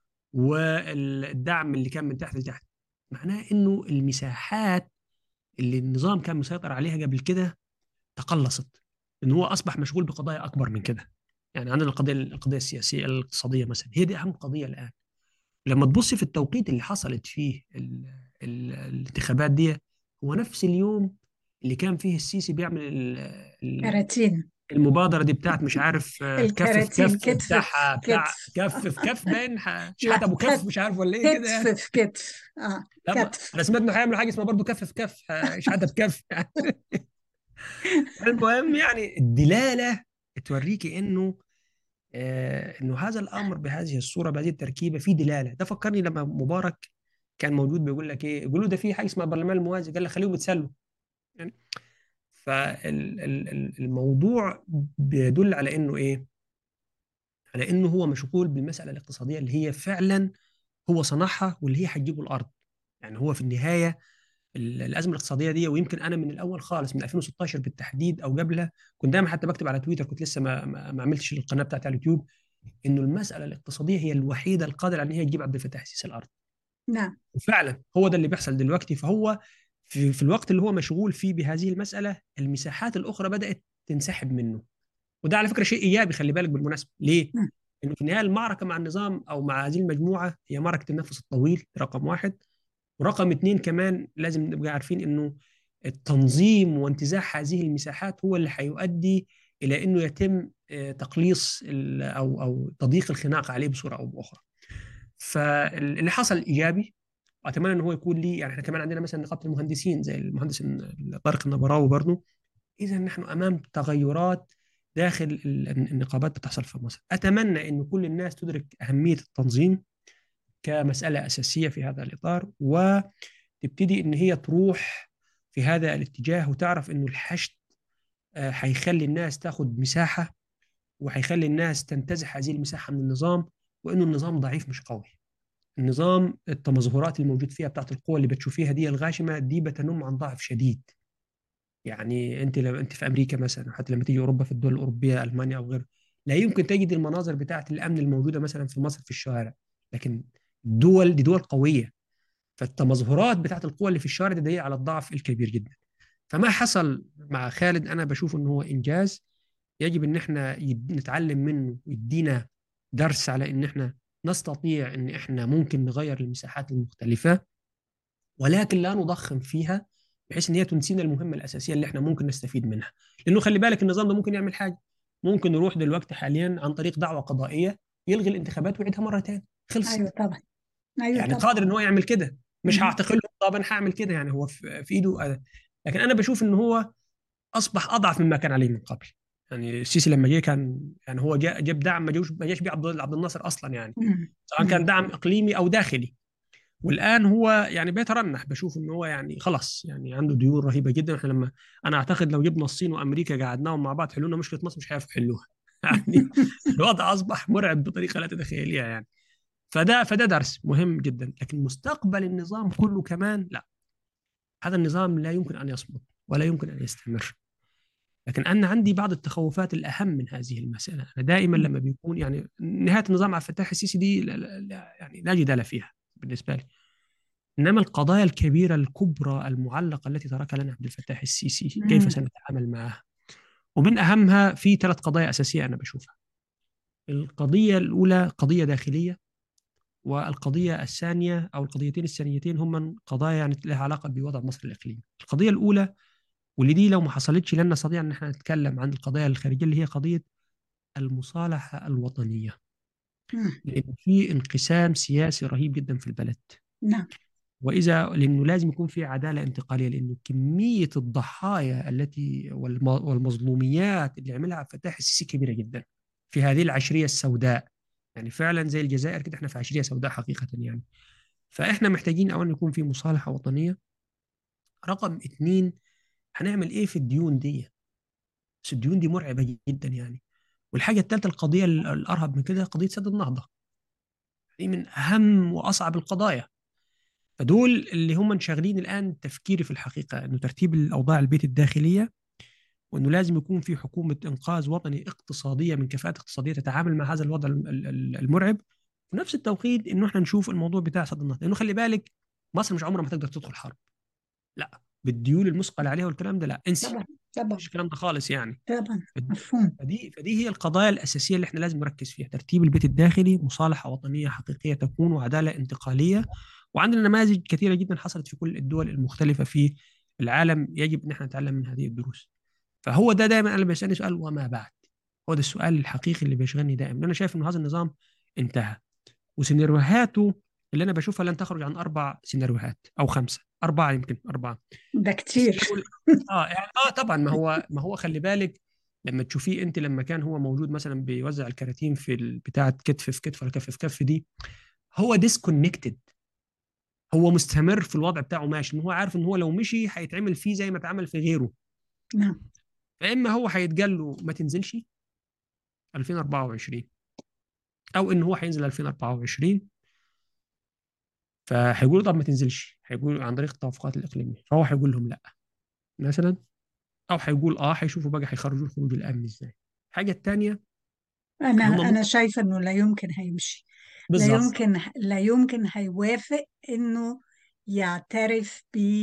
والدعم اللي كان من تحت لتحت معناه انه المساحات اللي النظام كان مسيطر عليها قبل كده تقلصت انه هو اصبح مشغول بقضايا اكبر من كده يعني عندنا القضيه القضيه السياسيه الاقتصاديه مثلا هي دي اهم قضيه الان لما تبص في التوقيت اللي حصلت فيه ال ال الانتخابات دي هو نفس اليوم اللي كان فيه السيسي بيعمل ال- ال- كراتين المبادرة دي بتاعت مش عارف آه، كف في الكراتين كف كتف بتاعها في بتاع كتف كف آه. في كف باين ح- لا شحات ابو كف كت- مش عارف ولا ايه كده كتف يعني في كتف اه لما كتف انا سمعت انه هيعملوا حاجه اسمها برضه كف في كف ح- شحاته بكف يعني المهم يعني الدلاله توريكي انه آه انه هذا الامر بهذه الصوره بهذه التركيبه في دلاله ده فكرني لما مبارك كان موجود بيقول لك ايه يقولوا ده في حاجه اسمها البرلمان الموازي قال لك خليهم يتسلوا يعني فالموضوع بيدل على انه ايه على انه هو مشغول بالمساله الاقتصاديه اللي هي فعلا هو صنعها واللي هي هتجيبه الارض يعني هو في النهايه ال- الازمه الاقتصاديه دي ويمكن انا من الاول خالص من 2016 بالتحديد او قبلها كنت دايما حتى بكتب على تويتر كنت لسه ما ما ما عملتش القناه بتاعتي على اليوتيوب انه المساله الاقتصاديه هي الوحيده القادره على ان هي تجيب عبد الفتاح السيسي الارض نعم وفعلا هو ده اللي بيحصل دلوقتي فهو في, في الوقت اللي هو مشغول فيه بهذه المساله المساحات الاخرى بدات تنسحب منه وده على فكره شيء ايجابي خلي بالك بالمناسبه ليه؟ مم. انه في النهايه المعركه مع النظام او مع هذه المجموعه هي معركه النفس الطويل رقم واحد ورقم اثنين كمان لازم نبقى عارفين انه التنظيم وانتزاع هذه المساحات هو اللي هيؤدي الى انه يتم آه، تقليص ال- او او تضييق الخناق عليه بصوره او باخرى. فاللي حصل ايجابي واتمنى ان هو يكون لي يعني احنا كمان عندنا مثلا نقابه المهندسين زي المهندس طارق النبراوي برضه اذا نحن امام تغيرات داخل ال- النقابات بتحصل في مصر اتمنى ان كل الناس تدرك اهميه التنظيم كمساله اساسيه في هذا الاطار وتبتدي ان هي تروح في هذا الاتجاه وتعرف انه الحشد آه، هيخلي الناس تاخد مساحه وهيخلي الناس تنتزع هذه المساحه من النظام وانه النظام ضعيف مش قوي النظام التمظهرات الموجود فيها بتاعت القوى اللي بتشوفيها دي الغاشمه دي بتنم عن ضعف شديد يعني انت لما انت في امريكا مثلا حتى لما تيجي اوروبا في الدول الاوروبيه المانيا او غيره لا يمكن تجد المناظر بتاعت الامن الموجوده مثلا في مصر في الشوارع لكن الدول دي دول قويه فالتمظهرات بتاعت القوى اللي في الشوارع دي دليل على الضعف الكبير جدا فما حصل مع خالد انا بشوف ان هو انجاز يجب ان احنا يد- نتعلم منه ويدينا درس على ان احنا نستطيع ان احنا ممكن نغير المساحات المختلفه ولكن لا نضخم فيها بحيث ان هي تنسينا المهمه الاساسيه اللي احنا ممكن نستفيد منها لانه خلي بالك النظام ده ممكن يعمل حاجه ممكن يروح دلوقتي حاليا عن طريق دعوه قضائيه يلغي الانتخابات ويعيدها مره ثانيه خلصت ايوه طبعا ايوه يعني طبعا قادر ان هو يعمل كده مش مهم. هعتقله طب انا هعمل كده يعني هو في في ايده لكن انا بشوف ان هو اصبح اضعف مما كان عليه من قبل يعني السيسي لما جه كان يعني هو جاء جاب دعم ما جوش ما جاش بيه عبد عبد الناصر اصلا يعني مم. سواء كان مم. دعم اقليمي او داخلي والان هو يعني بيترنح بشوف ان هو يعني خلاص يعني عنده ديون رهيبه جدا احنا لما انا اعتقد لو جبنا الصين وامريكا قعدناهم مع بعض حلوا لنا مشكله مصر مش هيعرفوا يحلوها يعني الوضع اصبح مرعب بطريقه لا تتخيليها يعني فده فده درس مهم جدا لكن مستقبل النظام كله كمان لا هذا النظام لا يمكن ان يصمد ولا يمكن ان يستمر لكن انا عندي بعض التخوفات الاهم من هذه المساله انا دائما لما بيكون يعني نهايه النظام عبد الفتاح السيسي دي لا لا لا يعني لا جدال فيها بالنسبه لي انما القضايا الكبيره الكبرى المعلقه التي تركها لنا عبد الفتاح السيسي كيف مم. سنتعامل معها ومن اهمها في ثلاث قضايا اساسيه انا بشوفها القضيه الاولى قضيه داخليه والقضيه الثانيه او القضيتين الثانيتين هم قضايا يعني لها علاقه بوضع مصر الاقليمي القضيه الاولى واللي دي لو ما حصلتش لن نستطيع ان احنا نتكلم عن القضايا الخارجيه اللي هي قضيه المصالحه الوطنيه مم. لان في انقسام سياسي رهيب جدا في البلد نعم واذا لانه لازم يكون في عداله انتقاليه لانه كميه الضحايا التي والم- والمظلوميات اللي عملها عبد الفتاح السيسي كبيره جدا في هذه العشريه السوداء يعني فعلا زي الجزائر كده احنا في عشريه سوداء حقيقه يعني فاحنا محتاجين اولا يكون في مصالحه وطنيه رقم اثنين هنعمل ايه في الديون دي بس الديون دي مرعبه جدا يعني والحاجه الثالثه القضيه ال- الارهب من كده قضيه سد النهضه دي من اهم واصعب القضايا فدول اللي هم شاغلين الان تفكيري في الحقيقه انه ترتيب الاوضاع البيت الداخليه وانه لازم يكون في حكومه انقاذ وطني اقتصاديه من كفاءات اقتصاديه تتعامل مع هذا الوضع الم- ال- ال- المرعب في نفس التوقيت انه احنا نشوف الموضوع بتاع سد النهضه لانه خلي بالك مصر مش عمرها ما تقدر تدخل حرب لا بالديون المثقل عليها والكلام ده لا انسي طبعا طبعا مش الكلام ده خالص يعني طبعا مفهوم فدي فدي هي القضايا الاساسيه اللي احنا لازم نركز فيها ترتيب البيت الداخلي مصالحه وطنيه حقيقيه تكون وعداله انتقاليه وعندنا نماذج كثيره جدا حصلت في كل الدول المختلفه في العالم يجب ان احنا نتعلم من هذه الدروس فهو ده دايما انا بيسالني سؤال وما بعد هو ده السؤال الحقيقي اللي بيشغلني دائما انا شايف انه هذا النظام انتهى وسيناريوهاته اللي انا بشوفها لن تخرج عن اربع سيناريوهات او خمسه اربعه يمكن اربعه ده كتير السيناريو اه يعني اه طبعا ما هو ما هو خلي بالك لما تشوفيه انت لما كان هو موجود مثلا بيوزع الكراتين في ال- بتاعه كتف في كتف ولا كف في كف دي هو ديسكونكتد هو مستمر في الوضع بتاعه ماشي ان هو عارف ان هو لو مشي هيتعمل فيه زي ما اتعمل في غيره نعم فاما هو هيتقال له ما تنزلش 2024 او ان هو هينزل 2024 فهيقولوا طب ما تنزلش هيقولوا عن طريق التوافقات الاقليميه فهو هيقول لهم لا مثلا او هيقول اه هيشوفوا بقى هيخرجوا الخروج الامني ازاي الحاجه الثانيه أنا هم أنا شايفة إنه لا يمكن هيمشي لا بالظبط يمكن لا يمكن هيوافق إنه يعترف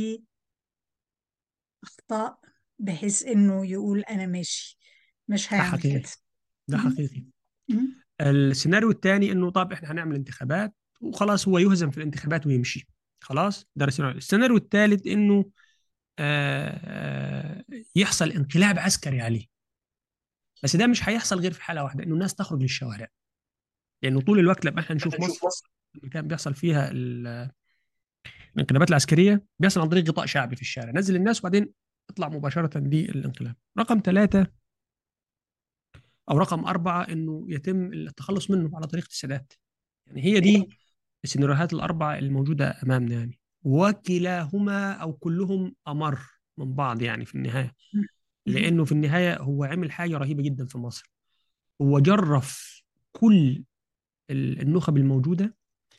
بأخطاء بحيث إنه يقول أنا ماشي مش ده هيعمل حقيقي كده ده مم. حقيقي مم. السيناريو الثاني انه طب احنا هنعمل انتخابات وخلاص هو يهزم في الانتخابات ويمشي خلاص ده السيناريو السيناريو الثالث انه آه آه يحصل انقلاب عسكري عليه بس ده مش هيحصل غير في حاله واحده انه الناس تخرج للشوارع لانه طول الوقت لما احنا نشوف مصر اللي كان بيحصل فيها ال- الانقلابات العسكريه بيحصل عن طريق غطاء شعبي في الشارع نزل الناس وبعدين اطلع مباشره للانقلاب رقم ثلاثه او رقم اربعه انه يتم التخلص منه على طريقه السادات يعني هي دي السيناريوهات الاربعه الموجوده امامنا يعني وكلاهما او كلهم امر من بعض يعني في النهايه مم. لانه في النهايه هو عمل حاجه رهيبه جدا في مصر هو جرف كل ال- النخب الموجوده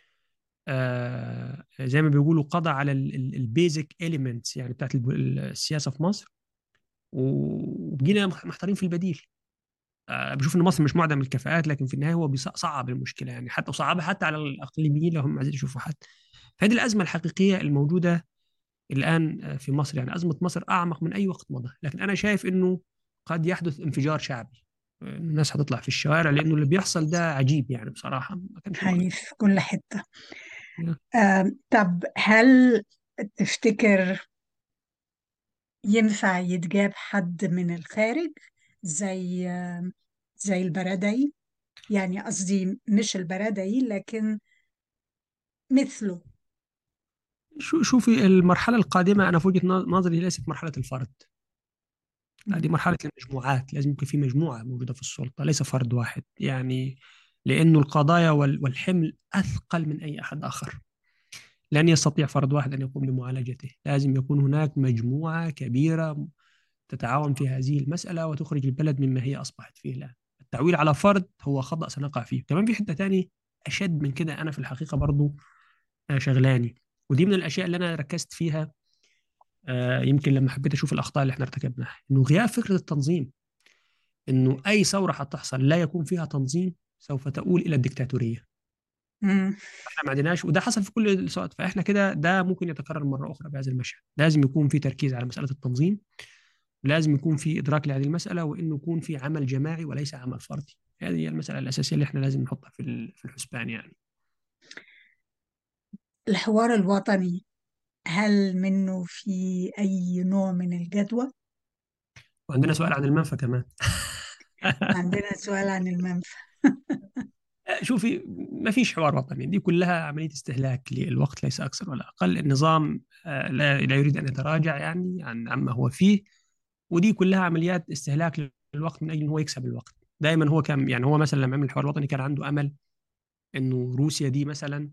آه زي ما بيقولوا قضى على البيزك اليمنتس يعني بتاعت الب- السياسه في مصر وبقينا محتارين في البديل آه بشوف ان مصر مش معدم الكفاءات لكن في النهايه هو بيصعب المشكله يعني حتى وصعبها حتى على الاقليميين لو هم عايزين يشوفوا حد فهذه الازمه الحقيقيه الموجوده الان آه، في مصر يعني ازمه مصر اعمق من اي وقت مضى لكن انا شايف انه قد يحدث انفجار شعبي آه، الناس هتطلع في الشوارع لانه اللي بيحصل ده عجيب يعني بصراحه ما كانش حقيقي وارد في كل حتة نعم. آه طب هل تفتكر ينفع يتجاب حد من الخارج زي آه زي البرادعي يعني قصدي مش البرادعي لكن مثله شو شوفي المرحلة القادمة أنا في وجهة نظري ليست مرحلة الفرد هذه مرحلة المجموعات لازم يكون في مجموعة موجودة في السلطة ليس فرد واحد يعني لأنه القضايا والحمل أثقل من أي أحد آخر لن يستطيع فرد واحد أن يقوم بمعالجته لازم يكون هناك مجموعة كبيرة تتعاون في هذه المسألة وتخرج البلد مما هي أصبحت فيه الآن التعويل على فرد هو خطأ سنقع فيه كمان في حتة تاني أشد من كده أنا في الحقيقة برضو آه، شغلاني ودي من الأشياء اللي أنا ركزت فيها آه، يمكن لما حبيت أشوف الأخطاء اللي احنا ارتكبناها إنه غياب فكرة التنظيم إنه أي ثورة حتحصل لا يكون فيها تنظيم سوف تؤول إلى الدكتاتورية احنا ما عندناش وده حصل في كل السؤال فاحنا كده ده ممكن يتكرر مره اخرى بهذا المشهد لازم يكون في تركيز على مساله التنظيم لازم يكون في ادراك لهذه المساله وانه يكون في عمل جماعي وليس عمل فردي هذه هي المساله الاساسيه اللي احنا لازم نحطها في في الحسبان يعني الحوار الوطني هل منه في اي نوع من الجدوى وعندنا سؤال عن المنفى كمان عندنا سؤال عن المنفى شوفي ما فيش حوار وطني دي كلها عملية استهلاك للوقت ليس أكثر ولا أقل النظام آه، لا, لا يريد أن يتراجع يعني عن عما هو فيه ودي كلها عمليات استهلاك للوقت من أجل أن هو يكسب الوقت دائما هو كان يعني هو مثلا لما عمل الحوار الوطني كان عنده أمل أنه روسيا دي مثلا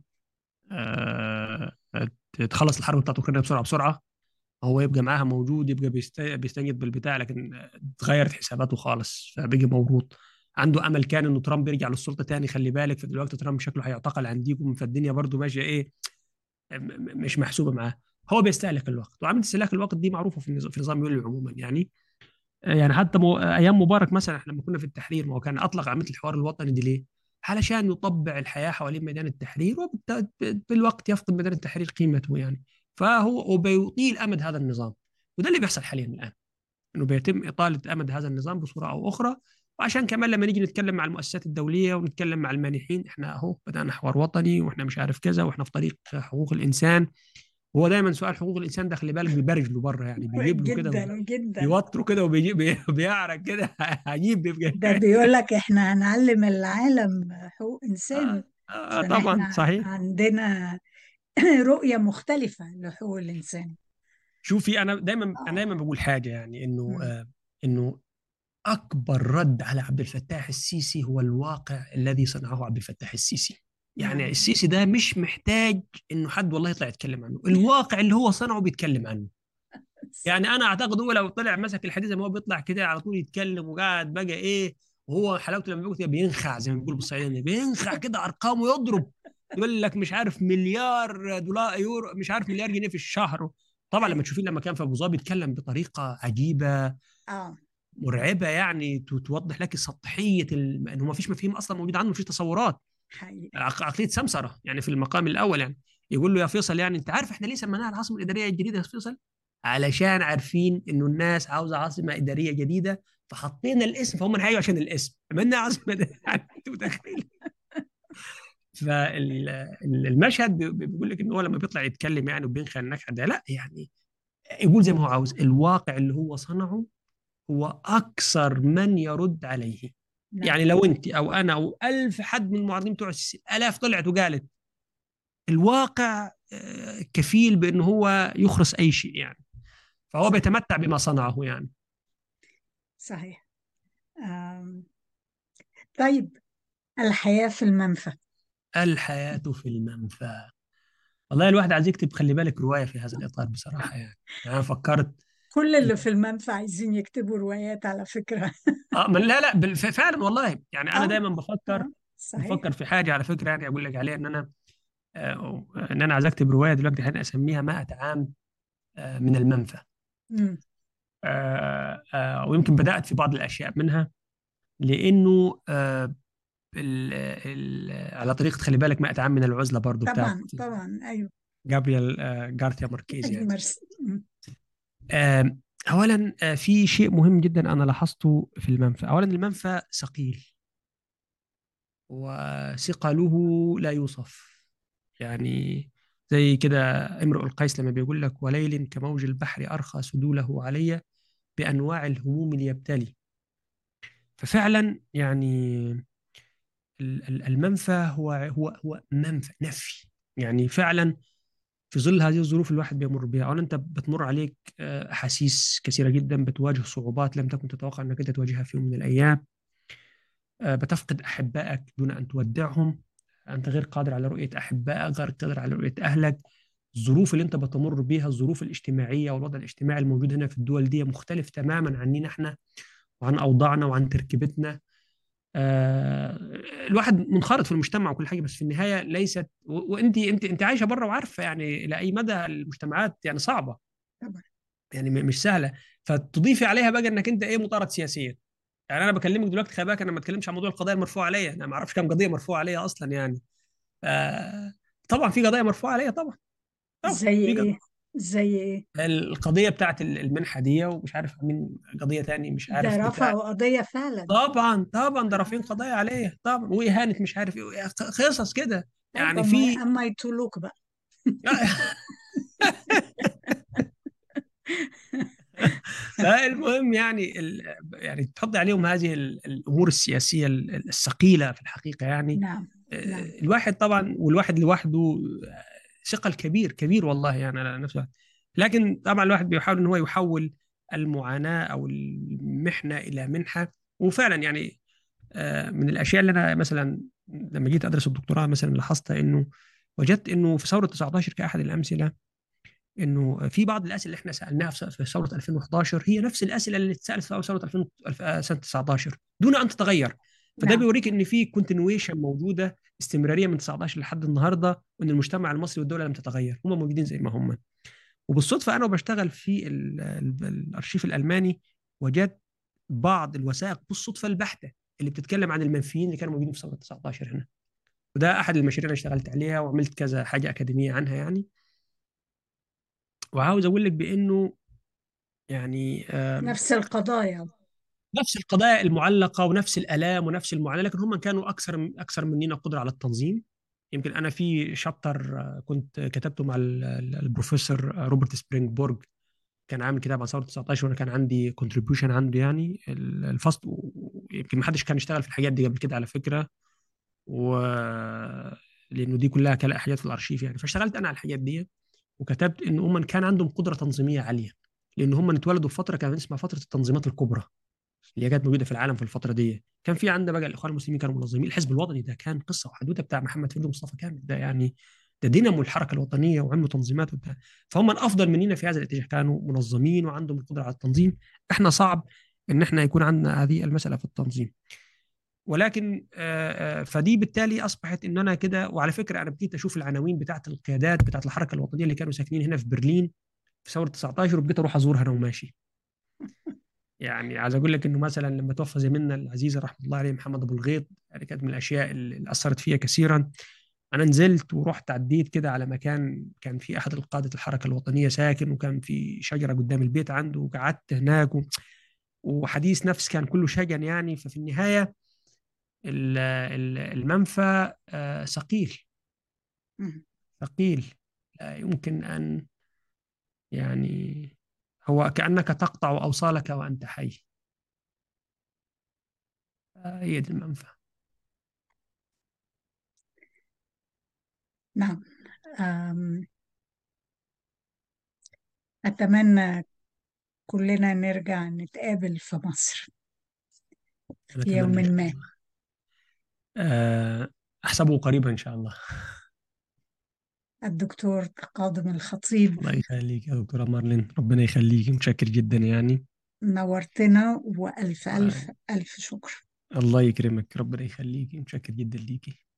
آه، تخلص الحرب بتاعت أوكرانيا بسرعة بسرعة هو يبقى معاها موجود يبقى بيستنجد بالبتاع لكن تغيرت حساباته خالص فبقي موروط عنده امل كان انه ترامب يرجع للسلطه تاني خلي بالك فدلوقتي ترامب شكله هيعتقل عنديكم فالدنيا برضه ماشيه ايه مش محسوبه معاه هو بيستهلك الوقت وعمليه استهلاك الوقت دي معروفه في النظام في نظام يولي عموما يعني يعني حتى مو... ايام مبارك مثلا احنا لما كنا في التحرير ما هو كان اطلق عمليه الحوار الوطني دي ليه؟ علشان يطبع الحياه حوالين ميدان التحرير وبالوقت يفقد ميدان التحرير قيمته يعني فهو وبيطيل امد هذا النظام وده اللي بيحصل حاليا الان انه بيتم اطاله امد هذا النظام بصوره او اخرى وعشان كمان لما نيجي نتكلم مع المؤسسات الدوليه ونتكلم مع المانحين احنا اهو بدانا حوار وطني واحنا مش عارف كذا واحنا في طريق حقوق الانسان هو دايما سؤال حقوق الانسان ده خلي بالك بيبرج له بره يعني بيجيب له كده جدا جدا بيوتره كده وبيجيب بيعرق كده عجيب بيبقى ده بيقول لك احنا هنعلم العالم حقوق انسان آه, آه طبعا صحيح عندنا رؤيه مختلفه لحقوق الانسان شوفي انا دايما انا دايما بقول حاجه يعني انه آه انه اكبر رد على عبد الفتاح السيسي هو الواقع الذي صنعه عبد الفتاح السيسي يعني نعم. السيسي ده مش محتاج انه حد والله يطلع يتكلم عنه الواقع اللي هو صنعه بيتكلم عنه يعني انا اعتقد هو لو طلع مسك الحديث زي ما هو بيطلع كده على طول يتكلم وقاعد بقى ايه وهو حلاوته لما بيقول بينخع زي ما بيقول بالصعيديه بينخع كده ارقام ويضرب يقول لك مش عارف مليار دولار يورو مش عارف مليار جنيه في الشهر طبعا لما تشوفيه لما كان في ابو ظبي بيتكلم بطريقه عجيبه اه مرعبه يعني توضح لك سطحيه ال... انه ما فيش مفاهيم اصلا موجود عنه ما فيش تصورات حقيقي. عقليه سمسره يعني في المقام الاول يعني يقول له يا فيصل يعني انت عارف احنا ليه سميناها العاصمه الاداريه الجديده يا فيصل؟ علشان عارفين انه الناس عاوزه عاصمه اداريه جديده فحطينا الاسم فهم هيجوا عشان الاسم عملنا عاصمه يعني انت متخيل فالمشهد بيقول لك ان هو لما بيطلع يتكلم يعني وبينخى النكهه ده لا يعني يقول زي ما هو عاوز الواقع اللي هو صنعه هو أكثر من يرد عليه نعم. يعني لو أنت أو أنا أو ألف حد من المعارضين بتوع السيسي ألاف طلعت وقالت الواقع آه، كفيل بأنه هو يخرس أي شيء يعني فهو صحيح. بيتمتع بما صنعه يعني صحيح طيب الحياة في المنفى الحياة في المنفى والله الواحد عايز يكتب خلي بالك رواية في هذا الإطار بصراحة يعني, يعني أنا فكرت كل اللي في المنفى عايزين يكتبوا روايات على فكرة اه من لا لا فعلا والله يعني انا آه. دايما بفكر آه. صحيح. بفكر في حاجه على فكره يعني اقول لك عليها ان انا آه ان انا عايز اكتب روايه دلوقتي حين اسميها 100 عام آه من المنفى آه آه ويمكن بدات في بعض الاشياء منها لانه آه ال ال على طريقه خلي بالك 100 عام من العزله برضه طبعا طبعا ايوه جابرييل آه جارتيا ماركيز يعني. اولا آه، في شيء مهم جدا انا لاحظته في المنفى اولا المنفى ثقيل وثقله لا يوصف يعني زي كده امرؤ القيس لما بيقول لك وليل كموج البحر ارخى سدوله علي بانواع الهموم ليبتلي ففعلا يعني المنفى هو هو هو منفى نفي يعني فعلا في ظل هذه الظروف الواحد بيمر بها اولا انت بتمر عليك آه، احاسيس كثيره جدا بتواجه صعوبات لم تكن تتوقع انك انت تواجهها في يوم من الايام آه، بتفقد احبائك دون ان تودعهم انت غير قادر على رؤيه احبائك غير قادر على رؤيه اهلك الظروف اللي انت بتمر بيها الظروف الاجتماعيه والوضع الاجتماعي الموجود هنا في الدول دي مختلف تماما عننا احنا وعن اوضاعنا وعن تركيبتنا آه، الواحد منخرط في المجتمع وكل حاجه بس في النهايه ليست وانت انت انت عايشه بره وعارفه يعني الى اي مدى المجتمعات يعني صعبه طبعا يعني م- مش سهله فتضيفي عليها بقى انك انت ايه مطارد سياسيا يعني انا بكلمك دلوقتي خلي بالك انا ما اتكلمش عن موضوع القضايا المرفوعه عليا انا ما اعرفش كم قضيه مرفوعه عليا اصلا يعني آه طبعا في قضايا مرفوعه عليا طبعا طبعا زي في قضايا ايه زي ايه القضيه بتاعت المنحه دي ومش عارف مين قضيه تاني مش ده عارف بتاع رفعوا قضية فعلا طبعا طبعا ده رافعين آه. قضايا عليه طبعا واهانه مش عارف ايه قصص كده طيب يعني اما في اما يطولوك بقى فالمهم يعني ال... يعني تحط عليهم هذه ال- الامور السياسيه ال- الثقيله في الحقيقه يعني نعم نعم آه، الواحد طبعا والواحد لوحده آه، ثقل كبير كبير والله يعني على نفسه لكن طبعا الواحد بيحاول ان هو يحول المعاناه او المحنه الى منحه وفعلا يعني آه، من الاشياء اللي انا مثلا لما جيت ادرس الدكتوراه مثلا لاحظتها انه وجدت انه في ثوره 19 كاحد الامثله انه في بعض الاسئله اللي احنا سالناها في في ثوره 2011 هي نفس الاسئله اللي اتسالت في ثوره 2000 الف- آه، سنه 19 دون ان تتغير فده نعم بيوريك ان في كونتينويشن موجوده استمراريه من 19 لحد النهارده وان المجتمع المصري والدوله لم تتغير هم موجودين زي ما هم وبالصدفه انا وبشتغل في ال- ال- الارشيف الالماني وجدت بعض الوثائق بالصدفه البحته اللي بتتكلم عن المنفيين اللي كانوا موجودين في ثوره 19 هنا وده احد المشاريع اللي اشتغلت عليها وعملت كذا حاجه اكاديميه عنها يعني وعاوز اقول لك بانه يعني آم، نفس القضايا نفس القضايا المعلقه ونفس الالام ونفس المعاناه لكن هم كانوا اكثر اكثر مننا قدره على التنظيم يمكن انا في شابتر آه، كنت كتبته مع ال- ال- البروفيسور آه، روبرت سبرينغبورغ كان عامل كتاب عن ثوره 19 وانا كان عندي كونتريبيوشن عنده يعني ال- الفصل ويمكن ما حدش كان يشتغل في الحاجات دي قبل كده على فكره و لانه دي كلها كلا حاجات في الارشيف يعني فاشتغلت انا على الحاجات دي وكتبت ان هم كان عندهم قدره تنظيميه عاليه لان هم اتولدوا في فتره كانت اسمها فتره التنظيمات الكبرى اللي هي كانت موجوده في العالم في الفتره دي كان في عندنا بقى الاخوان المسلمين كانوا منظمين الحزب الوطني ده كان قصه وحدوته بتاع محمد فريد ومصطفى كامل ده يعني ده دينامو الحركه الوطنيه وعملوا تنظيمات وبتاع فهم الافضل مننا في هذا الاتجاه كانوا منظمين وعندهم القدره على التنظيم احنا صعب ان احنا يكون عندنا هذه المساله في التنظيم ولكن آه، آه، فدي بالتالي اصبحت ان انا كده وعلى فكره انا بديت اشوف العناوين بتاعت القيادات بتاعت الحركه الوطنيه اللي كانوا ساكنين هنا في برلين في ثوره 19 وبقيت اروح ازورها انا وماشي يعني عايز اقول لك انه مثلا لما توفى زميلنا العزيز رحمه الله عليه محمد ابو الغيط يعني كانت من الاشياء اللي اثرت فيها كثيرا انا نزلت ورحت عديت كده على مكان كان في احد القاده الحركه الوطنيه ساكن وكان في شجره قدام البيت عنده وقعدت هناك و... وحديث نفس كان كله شجن يعني ففي النهايه ال- ال- المنفى آه، ثقيل مم. ثقيل لا يمكن ان يعني هو كانك تقطع اوصالك وانت حي آه، هي دي المنفى نعم أم، أتمنى كلنا نرجع نتقابل في مصر انا في يوم اتمنى ان شاء ما الله آه، احسبه قريبا ان شاء الله الدكتور قاضم الخطيب الله يخليك يا دكتوره مارلين ربنا يخليك متشكر جدا يعني نورتنا وألف آه، ألف ألف شكر الله يكرمك ربنا يخليك متشكر جدا ليكي